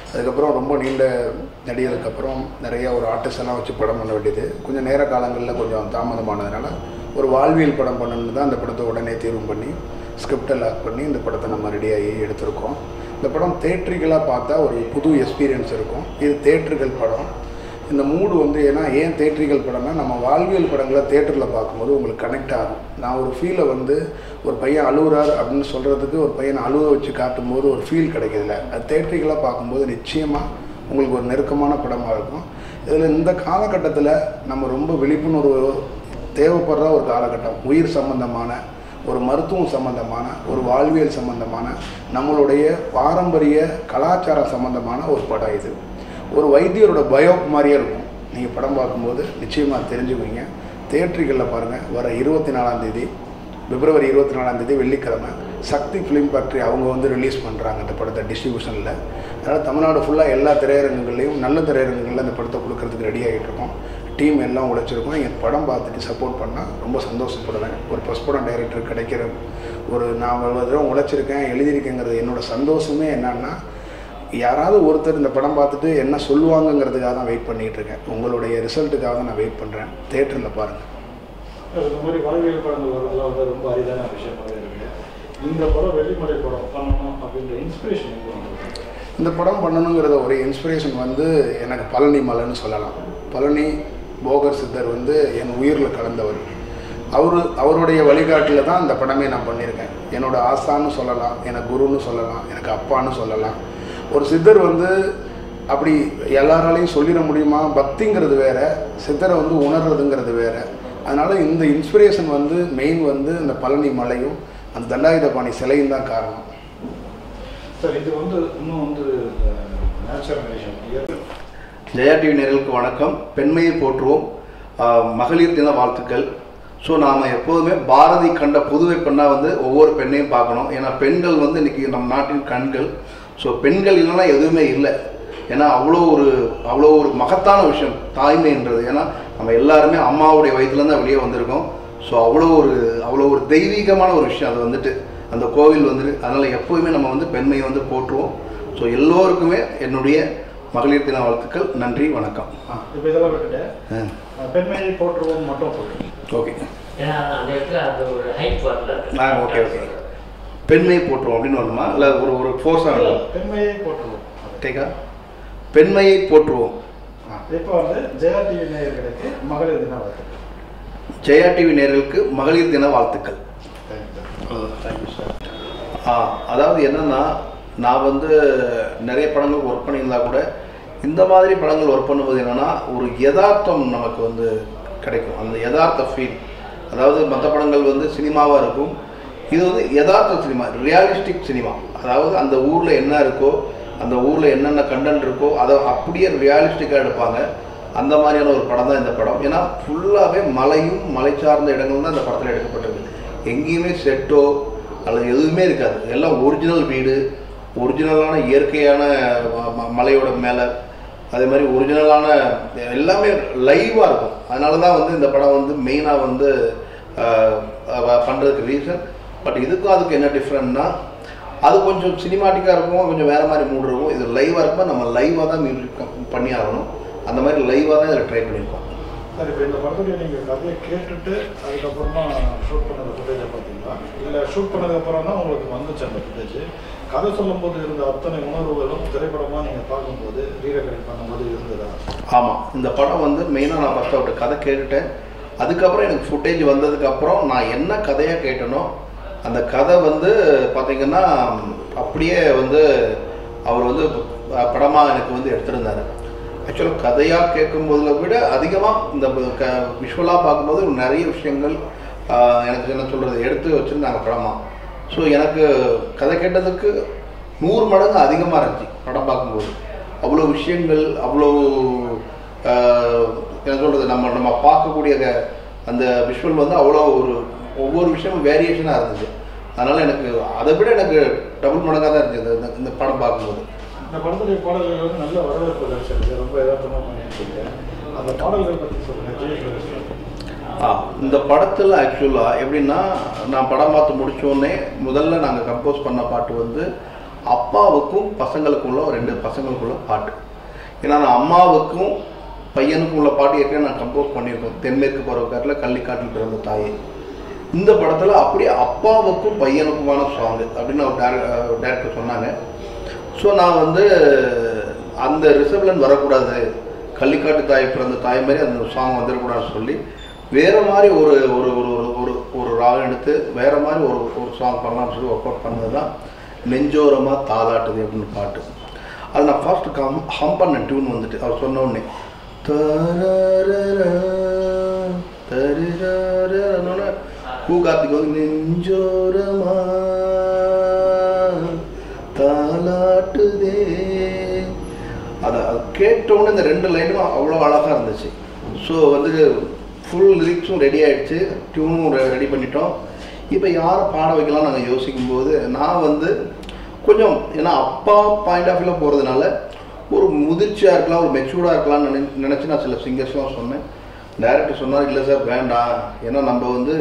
அதுக்கப்புறம் ரொம்ப நீண்ட நடிகதுக்கப்புறம் நிறைய ஒரு ஆர்டிஸ்ட் எல்லாம் வச்சு படம் பண்ண வேண்டியது கொஞ்சம் நேர காலங்களில் கொஞ்சம் தாமதமானதுனால ஒரு வாழ்வியல் படம் பண்ணணும்னு தான் இந்த படத்தை உடனே தீர்வு பண்ணி ஸ்கிரிப்டை லாக் பண்ணி இந்த படத்தை நம்ம ரெடியாகி எடுத்திருக்கோம் இந்த படம் தேட்ரிக்கலாக பார்த்தா ஒரு புது எக்ஸ்பீரியன்ஸ் இருக்கும் இது தேட்ரிக்கல் படம் இந்த மூடு வந்து ஏன்னா ஏன் தேட்ரிக்கல் படம்னா நம்ம வாழ்வியல் படங்களை தேட்டரில் பார்க்கும்போது உங்களுக்கு கனெக்ட் ஆகும் நான் ஒரு ஃபீலை வந்து ஒரு பையன் அழுகுறார் அப்படின்னு சொல்கிறதுக்கு ஒரு பையனை அழுவ வச்சு காட்டும்போது ஒரு ஃபீல் கிடைக்கிறதில்ல அது தேட்ரிக்கலாக பார்க்கும்போது நிச்சயமாக உங்களுக்கு ஒரு நெருக்கமான படமாக இருக்கும் இதில் இந்த காலகட்டத்தில் நம்ம ரொம்ப விழிப்புணர்வு தேவைப்படுற ஒரு காலகட்டம் உயிர் சம்பந்தமான ஒரு மருத்துவம் சம்பந்தமான ஒரு வாழ்வியல் சம்பந்தமான நம்மளுடைய பாரம்பரிய கலாச்சாரம் சம்பந்தமான ஒரு படம் இது ஒரு வைத்தியரோட பயோக் மாதிரியே இருக்கும் நீங்கள் படம் பார்க்கும்போது நிச்சயமாக தெரிஞ்சுக்குவீங்க தேட்டரிகளில் பாருங்கள் வர இருபத்தி நாலாம் தேதி பிப்ரவரி இருபத்தி நாலாம் தேதி வெள்ளிக்கிழமை சக்தி ஃபிலிம் ஃபேக்ட்ரி அவங்க வந்து ரிலீஸ் பண்ணுறாங்க இந்த படத்தை டிஸ்ட்ரிபியூஷனில் அதனால் தமிழ்நாடு ஃபுல்லாக எல்லா திரையரங்குகள்லையும் நல்ல திரையரங்குகளில் இந்த படத்தை கொடுக்கறதுக்கு ரெடி ஆகிட்டு இருக்கோம் டீம் எல்லாம் உழைச்சிருக்கோம் என் படம் பார்த்துட்டு சப்போர்ட் பண்ணால் ரொம்ப சந்தோஷப்படுவேன் ஒரு ஃபஸ்ட் படம் டைரக்டர் கிடைக்கிற ஒரு நான் இவ்வளவு தூரம் உழைச்சிருக்கேன் எழுதியிருக்கேங்கிறது என்னோட சந்தோஷமே என்னன்னா யாராவது ஒருத்தர் இந்த படம் பார்த்துட்டு என்ன சொல்லுவாங்கங்கிறதுக்காக தான் வெயிட் பண்ணிகிட்டு இருக்கேன் உங்களுடைய ரிசல்ட்டுக்காக தான் நான் வெயிட் பண்ணுறேன் தேட்டரில் பாருங்கள் இந்த மாதிரி வாழ்வியல் படங்கள் வரதெல்லாம் வந்து ரொம்ப அரிதான விஷயமாவே இருக்கு இந்த படம் வெள்ளிமலை படம் பண்ணணும் அப்படின்ற இன்ஸ்பிரேஷன் எங்க வந்தது? இந்த படம் பண்ணணுங்கிறத ஒரு இன்ஸ்பிரேஷன் வந்து எனக்கு பழனி மலைன்னு சொல்லலாம் பழனி போகர் சித்தர் வந்து என் உயிரில் கலந்தவர் அவர் அவருடைய வழிகாட்டில் தான் இந்த படமே நான் பண்ணியிருக்கேன் என்னோட ஆசான்னு சொல்லலாம் எனக்கு குருன்னு சொல்லலாம் எனக்கு அப்பான்னு சொல்லலாம் ஒரு சித்தர் வந்து அப்படி எல்லாராலையும் சொல்லிட முடியுமா பக்திங்கிறது வேற சித்தரை வந்து உணர்றதுங்கிறது வேற அதனால இந்த இன்ஸ்பிரேஷன் வந்து மெயின் வந்து இந்த பழனி மலையும் அந்த தண்டாயுதபாணி சிலையும் தான் காரணம் சார் இது வந்து இன்னும் வந்து நேச்சுரலைசேஷன் இயற்கை ஜெயா டிவி நேயர்களுக்கு வணக்கம் பெண்மையை போற்றுவோம் ஆஹ் மகளிர் தின வாழ்த்துக்கள் ஸோ நாம் எப்போதுமே பாரதி கண்ட புதுவை பெண்ணாக வந்து ஒவ்வொரு பெண்ணையும் பார்க்கணும் ஏன்னா பெண்கள் வந்து இன்னைக்கு நம் நாட்டின் கண்கள் ஸோ பெண்கள் இல்லைன்னா எதுவுமே இல்லை ஏன்னா அவ்வளோ ஒரு அவ்வளோ ஒரு மகத்தான விஷயம் தாய்மைன்றது ஏன்னா நம்ம எல்லாருமே அம்மாவுடைய வயிற்றுலேருந்து தான் வெளியே வந்திருக்கோம் ஸோ அவ்வளோ ஒரு அவ்வளோ ஒரு தெய்வீகமான ஒரு விஷயம் அது வந்துட்டு அந்த கோவில் வந்துட்டு அதனால் எப்போதுமே நம்ம வந்து பெண்மையை வந்து போற்றுவோம் ஸோ எல்லோருக்குமே என்னுடைய மகளிர் தின வாழ்த்துக்கள் நன்றி வணக்கம் இப்போ இதெல்லாம் விட்டுட்டு அஹ், பெண்மையை போற்றுவோம் மட்டும் போட்டு ஓகே ஏன்னா அந்த இடத்துல அந்த ஒரு ஹைட் வரல ஆ ஓகே ஓகே பெண்மையை போற்றுவோம் அப்படின்னு வருமா இல்லை ஒரு ஒரு ஃபோர்ஸாக இருக்கும் பெண்மையை போற்றுவோம் டேக்கா பெண்மையை போற்றுவோம் இப்போ வந்து ஜெயா டிவி நேயர்களுக்கு மகளிர் தின வாழ்த்துக்கள் ஜெயா டிவி நேயர்களுக்கு மகளிர் தின வாழ்த்துக்கள் தேங்க்யூ சார் ஆ அதாவது என்னன்னா நான் வந்து நிறைய படங்கள் ஒர்க் பண்ணியிருந்தா கூட இந்த மாதிரி படங்கள் ஒர்க் பண்ணும்போது என்னன்னா ஒரு யதார்த்தம் நமக்கு வந்து கிடைக்கும் அந்த யதார்த்த ஃபீல் அதாவது மற்ற படங்கள் வந்து சினிமாவாக இருக்கும் இது வந்து யதார்த்த சினிமா ரியாலிஸ்டிக் சினிமா அதாவது அந்த ஊரில் என்ன இருக்கோ அந்த ஊரில் என்னென்ன கண்டென்ட் இருக்கோ அதை அப்படியே ரியாலிஸ்டிக்காக எடுப்பாங்க அந்த மாதிரியான ஒரு படம் தான் இந்த படம் ஏன்னா ஃபுல்லாகவே மலையும் மலை சார்ந்த இடங்கள் தான் இந்த படத்தில் எடுக்கப்பட்டிருக்கு எங்கேயுமே செட்டோ அல்லது எதுவுமே இருக்காது எல்லாம் ஒரிஜினல் வீடு ஒரிஜினலான இயற்கையான ம- ம- மலையோட மேலே அதே மாதிரி ஒரிஜினலான எல்லாமே லைவாக இருக்கும் அதனால தான் வந்து இந்த படம் வந்து மெயினாக வந்து பண்ணுறதுக்கு ரீசன் பட் இதுக்கும் அதுக்கு என்ன டிஃப்ரெண்ட்னா அது கொஞ்சம் சினிமாட்டிக்காக இருக்கும் கொஞ்சம் வேறு மாதிரி மூடு இருக்கும் இது லைவாக இருக்கும் நம்ம லைவாக தான் மியூசிக் பண்ணி ஆகணும் அந்த மாதிரி லைவாக தான் இதில் ட்ரை பண்ணியிருக்கோம் சார் இப்போ இந்த படத்துடைய நீங்கள் கதையை கேட்டுட்டு அதுக்கப்புறமா ஷூட் பண்ணது ஃபுட்டேஜை பார்த்தீங்களா இல்லை ஷூட் பண்ணதுக்கப்புறம் தான் உங்களுக்கு வந்துச்சு அந்த ஃபுட்டேஜ் கதை சொல்லும்போது இருந்த அத்தனை உணர்வுகளும் திரைப்படமாக நீங்கள் பார்க்கும்போது ரீரெக்கார்டிங் பண்ணும்போது இருந்ததா ஆமாம் இந்த படம் வந்து மெயினாக நான் ஃபஸ்ட் அவர்கிட்ட கதை கேட்டுட்டேன் அதுக்கப்புறம் எனக்கு ஃபுட்டேஜ் வந்ததுக்கப்புறம் நான் என்ன கதையாக கேட்டனோ அந்த கதை வந்து பார்த்தீங்கன்னா அப்படியே வந்து அவர் வந்து படமாக எனக்கு வந்து எடுத்திருந்தாரு ஆக்சுவலாக கதையாக கேட்கும்போதில் விட அதிகமாக இந்த க விஷுவலாக பார்க்கும்போது நிறைய விஷயங்கள் ஆஹ், எனக்கு என்ன சொல்கிறது எடுத்து வச்சுருந்தாங்க படமாக ஸோ எனக்கு கதை கேட்டதுக்கு நூறு மடங்கு அதிகமாக இருந்துச்சு படம் பார்க்கும்போது அவ்வளோ விஷயங்கள் அவ்வளோ ஆஹ், என்ன சொல்கிறது நம்ம நம்ம பார்க்கக்கூடிய க- அந்த விஷுவல் வந்து அவ்வளோ ஒரு ஒவ்வொரு விஷயமும் வேரியேஷனாக இருந்துச்சு அதனால் எனக்கு அதை விட எனக்கு டபுள் மடங்காக தான் இருந்துச்சு இந்த- இந்த படம் பார்க்கும்போது இந்த படத்துடைய பாடல்கள் வந்து நல்ல வரவேற்பு கிடைச்சிருக்கு ரொம்ப யதார்த்தமாக பண்ணியிருக்கீங்க அந்த பாடல்கள் பற்றி சொல்லுங்கள் ஜெயசுரேஷ் ஆ இந்த படத்தில் ஆக்சுவலாக எப்படின்னா நான் படம் பார்த்து முடிச்சோடனே முதல்ல நாங்கள் கம்போஸ் பண்ண பாட்டு வந்து அப்பாவுக்கும் பசங்களுக்குள்ள ரெண்டு பசங்களுக்குள்ள பாட்டு ஏன்னா நான் அம்மாவுக்கும் பையனுக்கும் உள்ள பாட்டு ஏற்கனவே நான் கம்போஸ் பண்ணியிருக்கேன் தென்மேற்கு பருவக்காட்டில் கள்ளிக்காட்டில் பிறந்த தாயே இந்த படத்தில் அப்படியே அப்பாவுக்கும் பையனுக்குமான சாங்கு அப்படின்னு ஒரு டேரக்டர் சொன்னாங்க ஸோ நான் வந்து அந்த ரிசப்லன் வரக்கூடாது கள்ளிக்காட்டு தாய் பிறந்த தாய் மாதிரி அந்த சாங் வந்துடக்கூடாதுன்னு சொல்லி வேறு மாதிரி ஒரு ஒரு ஒரு ஒரு ஒரு ஒரு ராகம் எடுத்து வேறு மாதிரி ஒரு ஒரு சாங் பண்ணலாம்னு சொல்லி ஒர்க் அவுட் பண்ணது தான் நெஞ்சோரமாக தாளாட்டுது அப்படின்னு பாட்டு அது நான் ஃபர்ஸ்ட் கம் ஹம் பண்ண டியூன் வந்துட்டு அவர் சொன்ன உடனே தரரரா, தரிரரரன்னு பூ கார்த்திக் வந்து நெஞ்சோரமா தாலாட்டுதே அதை அது கேட்டோன்னே இந்த ரெண்டு லைனும் அவ்வளோ அழகாக இருந்துச்சு ஸோ வந்து ஃபுல் லிரிக்ஸும் ரெடி ஆயிடுச்சு டியூனும் ரெடி பண்ணிட்டோம் இப்போ யாரை பாட வைக்கலாம் நாங்கள் யோசிக்கும்போது நான் வந்து கொஞ்சம் ஏன்னா அப்பா பாயிண்ட் ஆஃப் வியூவில் போகிறதுனால ஒரு முதிர்ச்சியாக இருக்கலாம் ஒரு மெச்சூர்டாக இருக்கலாம்னு நினை நினச்சி நான் சில சிங்கர்ஸ்லாம் சொன்னேன் டேரக்டர் சொன்னார் இல்லை சார் வேண்டாம் ஏன்னா நம்ம வந்து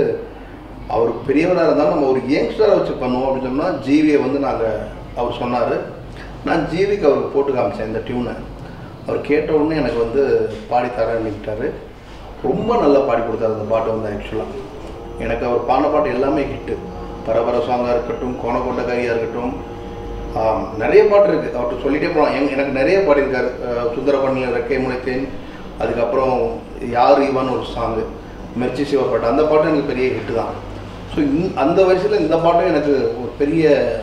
அவர் பெரியவராக இருந்தாலும் நம்ம ஒரு யங்ஸ்டரை வச்சு பண்ணுவோம் அப்படின்னு சொன்னால் ஜீவியை வந்து நாங்கள் அவர் சொன்னார் நான் ஜீவிக்கு அவருக்கு போட்டு காமிச்சேன் இந்த டியூனை அவர் கேட்ட உடனே எனக்கு வந்து பாடி தரேன்னுக்கிட்டாரு ரொம்ப நல்லா பாடி கொடுத்தாரு அந்த பாட்டு வந்து ஆக்சுவலாக எனக்கு அவர் பாடின பாட்டு எல்லாமே ஹிட்டு பரபர சாங்காக இருக்கட்டும் கோணக்கொண்டக்காரியாக இருக்கட்டும் ஆம், நிறைய பாட்டு இருக்குது அவர்கிட்ட சொல்லிட்டே போகலாம் எங் எனக்கு நிறைய பாடியிருக்காரு அஹ், சுந்தரபண்ணியில் ரெக்கை முளைத்தேன் அதுக்கப்புறம் யார் இவான்னு ஒரு சாங்கு மெர்ச்சி சிவா பாட்டு அந்த பாட்டு எனக்கு பெரிய ஹிட்டு தான் ஸோ அந்த வரிசையில் இந்த பாட்டும் எனக்கு ஒரு பெரிய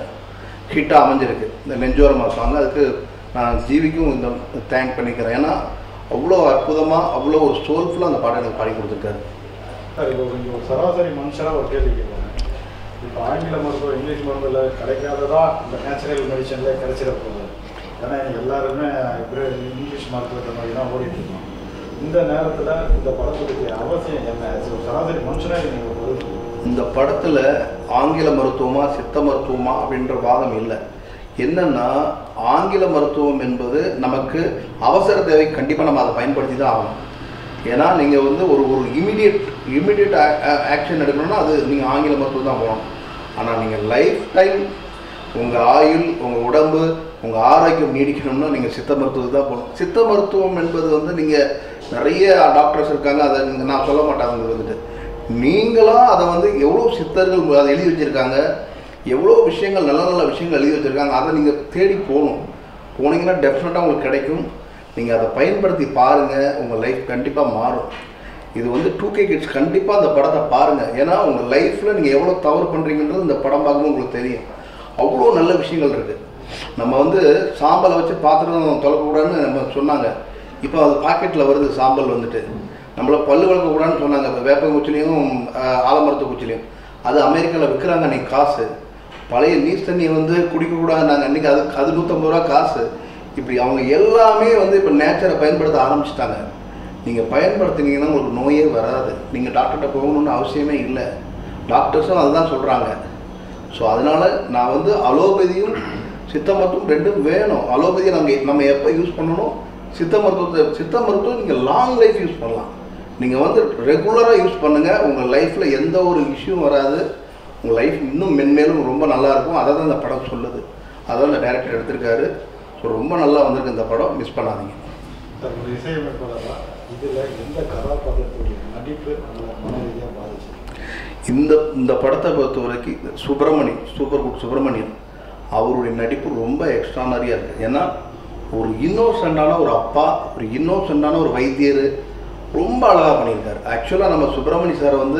ஹிட்டாக அமைஞ்சிருக்கு இந்த நெஞ்சோரமா சாங் அதுக்கு நான் ஜீவிக்கும் இந்த தேங்க் பண்ணிக்கிறேன் ஏன்னா அவ்வளோ அற்புதமாக அவ்வளோ ஒரு சோல்ஃபுல்லாக அந்த பாட்டை எனக்கு பாடி கொடுத்துருக்காரு சார் இப்போ நீங்கள் ஒரு சராசரி மனுஷனாக ஒரு கேள்வி கேட்குறேன் இப்போ ஆங்கில மருத்துவம் இங்கிலீஷ் மருந்துல கிடைக்காததா இந்த நேச்சுரல் மெடிசனில் கிடைச்சிட போகுது ஏன்னா இன்னைக்கு எல்லாருமே இப்படி இங்கிலீஷ் மருத்துவத்தை நோக்கி தான் ஓடிட்டு இருக்கோம் இந்த நேரத்தில் இந்த படத்துக்கு அவசியம் என்ன as ஒரு சராசரி மனுஷனாக நீங்கள் ஒரு பதில் சொல்லுங்க. இந்த படத்தில் ஆங்கில மருத்துவமா சித்த மருத்துவமா அப்படின்ற வாதம் இல்லை என்னன்னா ஆங்கில மருத்துவம் என்பது நமக்கு அவசர தேவை கண்டிப்பாக நம்ம அதை பயன்படுத்தி தான் ஆகணும் ஏன்னா நீங்கள் வந்து ஒரு ஒரு இமிடியட் இமிடியட் ஆக்ஷன் எடுக்கணும்னா அது நீங்கள் ஆங்கில மருத்துவம் தான் போகணும் ஆனால் நீங்கள் லைஃப் டைம் உங்கள் ஆயுள் உங்கள் உடம்பு உங்கள் ஆரோக்கியம் நீடிக்கணும்னா நீங்கள் சித்த மருத்துவத்துக்கு தான் போகணும் சித்த மருத்துவம் என்பது வந்து நீங்கள் நிறைய டாக்டர்ஸ் இருக்காங்க அதை நீங்க- நான் சொல்ல மாட்டேன் அவங்க வந்துட்டு நீங்களா அதை வந்து எவ்வளோ சித்தர்கள் அதை எழுதி வச்சுருக்காங்க எவ்வளோ விஷயங்கள் நல்ல நல்ல விஷயங்கள் எழுதி வச்சுருக்காங்க அதை நீங்கள் தேடி போகணும் போனீங்கன்னா டெஃபினட்டாக உங்களுக்கு கிடைக்கும் நீங்கள் அதை பயன்படுத்தி பாருங்கள் உங்கள் லைஃப் கண்டிப்பாக மாறும் இது வந்து டூ கே கிட்ஸ் கண்டிப்பாக அந்த படத்தை பாருங்கள் ஏன்னா உங்கள் லைஃப்பில் நீங்கள் எவ்வளோ தவறு பண்ணுறீங்கன்றது இந்த படம் பார்க்கும்போது உங்களுக்கு தெரியும் அவ்வளோ நல்ல விஷயங்கள் இருக்குது நம்ம வந்து சாம்பலை வச்சு பாத்திரம் தொலைக்கக்கூடாதுன்னு நம்ம சொன்னாங்க இப்போ அது பாக்கெட்டில் வருது சாம்பல் வந்துட்டு நம்மள பல்லு வளர்க்கக்கூடாதுன்னு சொன்னாங்க இப்போ வேப்ப குச்சிலையும் ஆலமரத்து குச்சிலையும் அது அமெரிக்காவில் விற்கிறாங்க அன்றைக்கி காசு பழைய நீஸ் தண்ணியை வந்து குடிக்கக்கூடாது நாங்கள் அன்றைக்கி அது அது நூற்றம்பது ரூபா காசு இப்படி அவங்க எல்லாமே வந்து இப்போ நேச்சரை பயன்படுத்த ஆரம்பிச்சிட்டாங்க நீங்கள் பயன்படுத்தினீங்கன்னா உங்களுக்கு நோயே வராது நீங்கள் டாக்டர்கிட்ட போகணுன்னு அவசியமே இல்லை டாக்டர்ஸும் அதுதான் சொல்கிறாங்க ஸோ அதனால் நான் வந்து அலோபதியும் சித்த மருத்துவம் ரெண்டும் வேணும் அலோபதியை நம்ம நம்ம எப்போ யூஸ் பண்ணணும் சித்த மருத்துவத்தை சித்த மருத்துவம் நீங்கள் லாங் லைஃப் யூஸ் பண்ணலாம் நீங்கள் வந்து ரெகுலராக யூஸ் பண்ணுங்கள் உங்கள் லைஃப்பில் எந்த ஒரு இஷ்யூவும் வராது உங்கள் லைஃப் இன்னும் மென்மேலும் ரொம்ப நல்லா இருக்கும் அதை தான் இந்த படம் சொல்லுது அதான் இந்த டைரக்டர் எடுத்திருக்காரு ஸோ ரொம்ப நல்லா வந்திருக்கு இந்த படம் மிஸ் பண்ணாதீங்க சார் ஒரு இசையமைப்பாளராக இதில் எந்த கதாபாத்திரத்துடைய நடிப்பு உங்களை மன ரீதியாக பாதிச்சு இந்த இந்த படத்தை பொறுத்த வரைக்கும் சுப்பிரமணி சூப்பர் குட் சுப்பிரமணியன் அவருடைய நடிப்பு ரொம்ப எக்ஸ்ட்ரானரியாக இருக்குது ஏன்னா ஒரு இன்னோசென்டான ஒரு அப்பா ஒரு இன்னோசென்டான ஒரு வைத்தியர் ரொம்ப அழகாக பண்ணியிருக்காரு ஆக்சுவலாக நம்ம சுப்பிரமணி சார் வந்து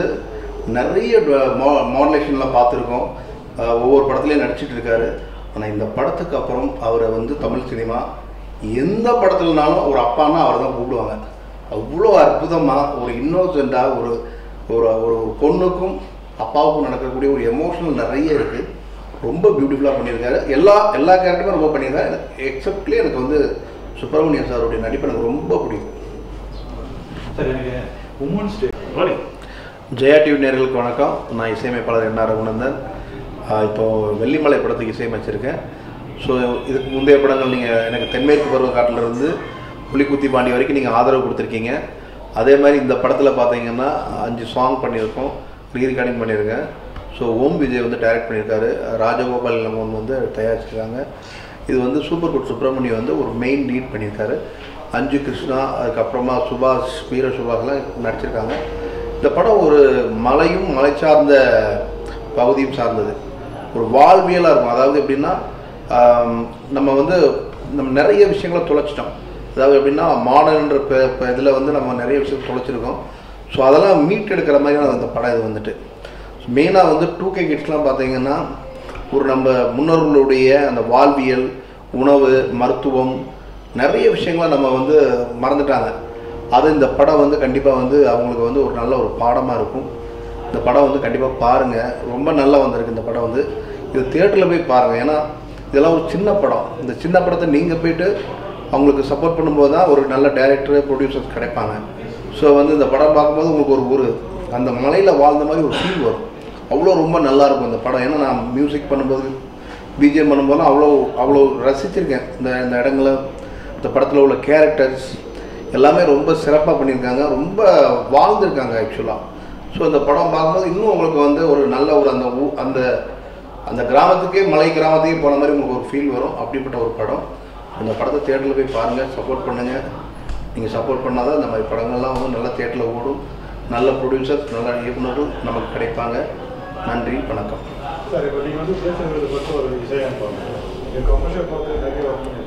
நிறைய மா மாடுலேஷன்லாம் பார்த்துருக்கோம் அஹ் ஒவ்வொரு படத்துலையும் நடிச்சிட்டு இருக்காரு ஆனால் இந்த படத்துக்கு அப்புறம் அவரை வந்து தமிழ் சினிமா எந்த படத்துலனாலும் ஒரு அப்பான்னா அவரை தான் கூப்பிடுவாங்க அவ்வளோ அற்புதமாக ஒரு இன்னோசென்ட்டாக ஒரு ஒரு ஒரு பொண்ணுக்கும் அப்பாவுக்கும் நடக்கக்கூடிய ஒரு எமோஷனல் நிறைய இருக்குது ரொம்ப பியூட்டிஃபுல்லாக பண்ணியிருக்காரு எல்லா எல்லா கேரக்டருமே ரொம்ப பண்ணியிருக்காரு எக்ஸப்ட்லேயே எனக்கு வந்து சுப்பிரமணியன் சாருடைய நடிப்பு எனக்கு ரொம்ப பிடிக்கும் சார் எனக்கு உமன்ஸ் டே ஜெயா டிவி நேர்களுக்கு வணக்கம் நான் இசையமைப்பாளர் என் ரகுநந்தன் ஆஹ் இப்போ வெள்ளிமலை படத்துக்கு இசையமைச்சிருக்கேன் ஸோ இதுக்கு முந்தைய படங்கள் நீங்கள் எனக்கு தென்மேற்கு பருவக்காட்டிலிருந்து புலிக்குத்தி பாண்டி வரைக்கும் நீங்கள் ஆதரவு கொடுத்துருக்கீங்க அதே மாதிரி இந்த படத்தில் பார்த்தீங்கன்னா அஞ்சு சாங் பண்ணியிருக்கோம் ரீ ரெக்கார்டிங் பண்ணியிருக்கேன் ஸோ ஓம் விஜய் வந்து டைரக்ட் பண்ணியிருக்காரு ராஜகோபால் இளங்கோன் வந்து தயாரிச்சிருக்காங்க இது வந்து சூப்பர் குட் சுப்பிரமணியம் வந்து ஒரு மெயின் லீட் பண்ணியிருக்காரு அஞ்சு கிருஷ்ணா அதுக்கப்புறமா சுபாஷ் வீர சுபாஷ்லாம் நடிச்சிருக்காங்க இந்த படம் ஒரு மலையும் மலை சார்ந்த பகுதியும் சார்ந்தது ஒரு வாழ்வியலாக இருக்கும் அதாவது எப்படின்னா ஆம், நம்ம வந்து நம்ம நிறைய விஷயங்களை தொலைச்சிட்டோம் அதாவது எப்படின்னா மாடர்ன்ற இதில் வந்து நம்ம நிறைய விஷயம் தொலைச்சிருக்கோம் ஸோ அதெல்லாம் மீட் எடுக்கிற மாதிரியான அந்த படம் இது வந்துட்டு மெயினாக வந்து டூ கே கிட்ஸ்லாம் பார்த்தீங்கன்னா ஒரு நம்ம முன்னோர்களுடைய அந்த வாழ்வியல் உணவு மருத்துவம் நிறைய விஷயங்களை நம்ம வந்து மறந்துட்டாங்க அது இந்த படம் வந்து கண்டிப்பாக வந்து அவங்களுக்கு வந்து ஒரு நல்ல ஒரு பாடமாக இருக்கும் இந்த படம் வந்து கண்டிப்பாக பாருங்கள் ரொம்ப நல்லா வந்திருக்கு இந்த படம் வந்து இது தேட்டரில் போய் பாருங்கள் ஏன்னா இதெல்லாம் ஒரு சின்ன படம் இந்த சின்ன படத்தை நீங்கள் போயிட்டு அவங்களுக்கு சப்போர்ட் பண்ணும்போது தான் ஒரு நல்ல டைரக்டர் ப்ரொடியூசர்ஸ் கிடைப்பாங்க ஸோ வந்து இந்த படம் பார்க்கும்போது உங்களுக்கு ஒரு ஒரு அந்த மலையில் வாழ்ந்த மாதிரி ஒரு ஃபீல் வரும் அவ்வளோ ரொம்ப நல்லா இருக்கும் இந்த படம் ஏன்னா நான் மியூசிக் பண்ணும்போது பிஜிஎம் பண்ணும்போதெல்லாம் அவ்வளோ அவ்வளோ ரசிச்சிருக்கேன் இந்த இந்த இடங்கள இந்த படத்தில் உள்ள கேரக்டர்ஸ் எல்லாமே ரொம்ப சிறப்பாக பண்ணியிருக்காங்க ரொம்ப வாழ்ந்திருக்காங்க ஆக்சுவலாக ஸோ இந்த படம் பார்க்கும்போது இன்னும் உங்களுக்கு வந்து ஒரு நல்ல ஒரு அந்த ஊ அந்த அந்த கிராமத்துக்கே மலை கிராமத்துக்கே போன மாதிரி உங்களுக்கு ஒரு ஃபீல் வரும் அப்படிப்பட்ட ஒரு படம் அந்த படத்தை தேட்டரில் போய் பாருங்கள் சப்போர்ட் பண்ணுங்கள் நீங்கள் சப்போர்ட் பண்ணால் தான் இந்த மாதிரி படங்கள்லாம் வந்து நல்ல தேட்டரில் ஓடும் நல்ல ப்ரொடியூசர்ஸ் நல்ல இயக்குனரும் நமக்கு கிடைப்பாங்க நன்றி வணக்கம் சார் இப்போ நீங்கள் வந்து பேசுகிறது பற்றி ஒரு விஷயம் நீங்கள் கமர்ஷியல் பார்த்து நிறைய ஒர்க் பண்ணியிருக்கீங்க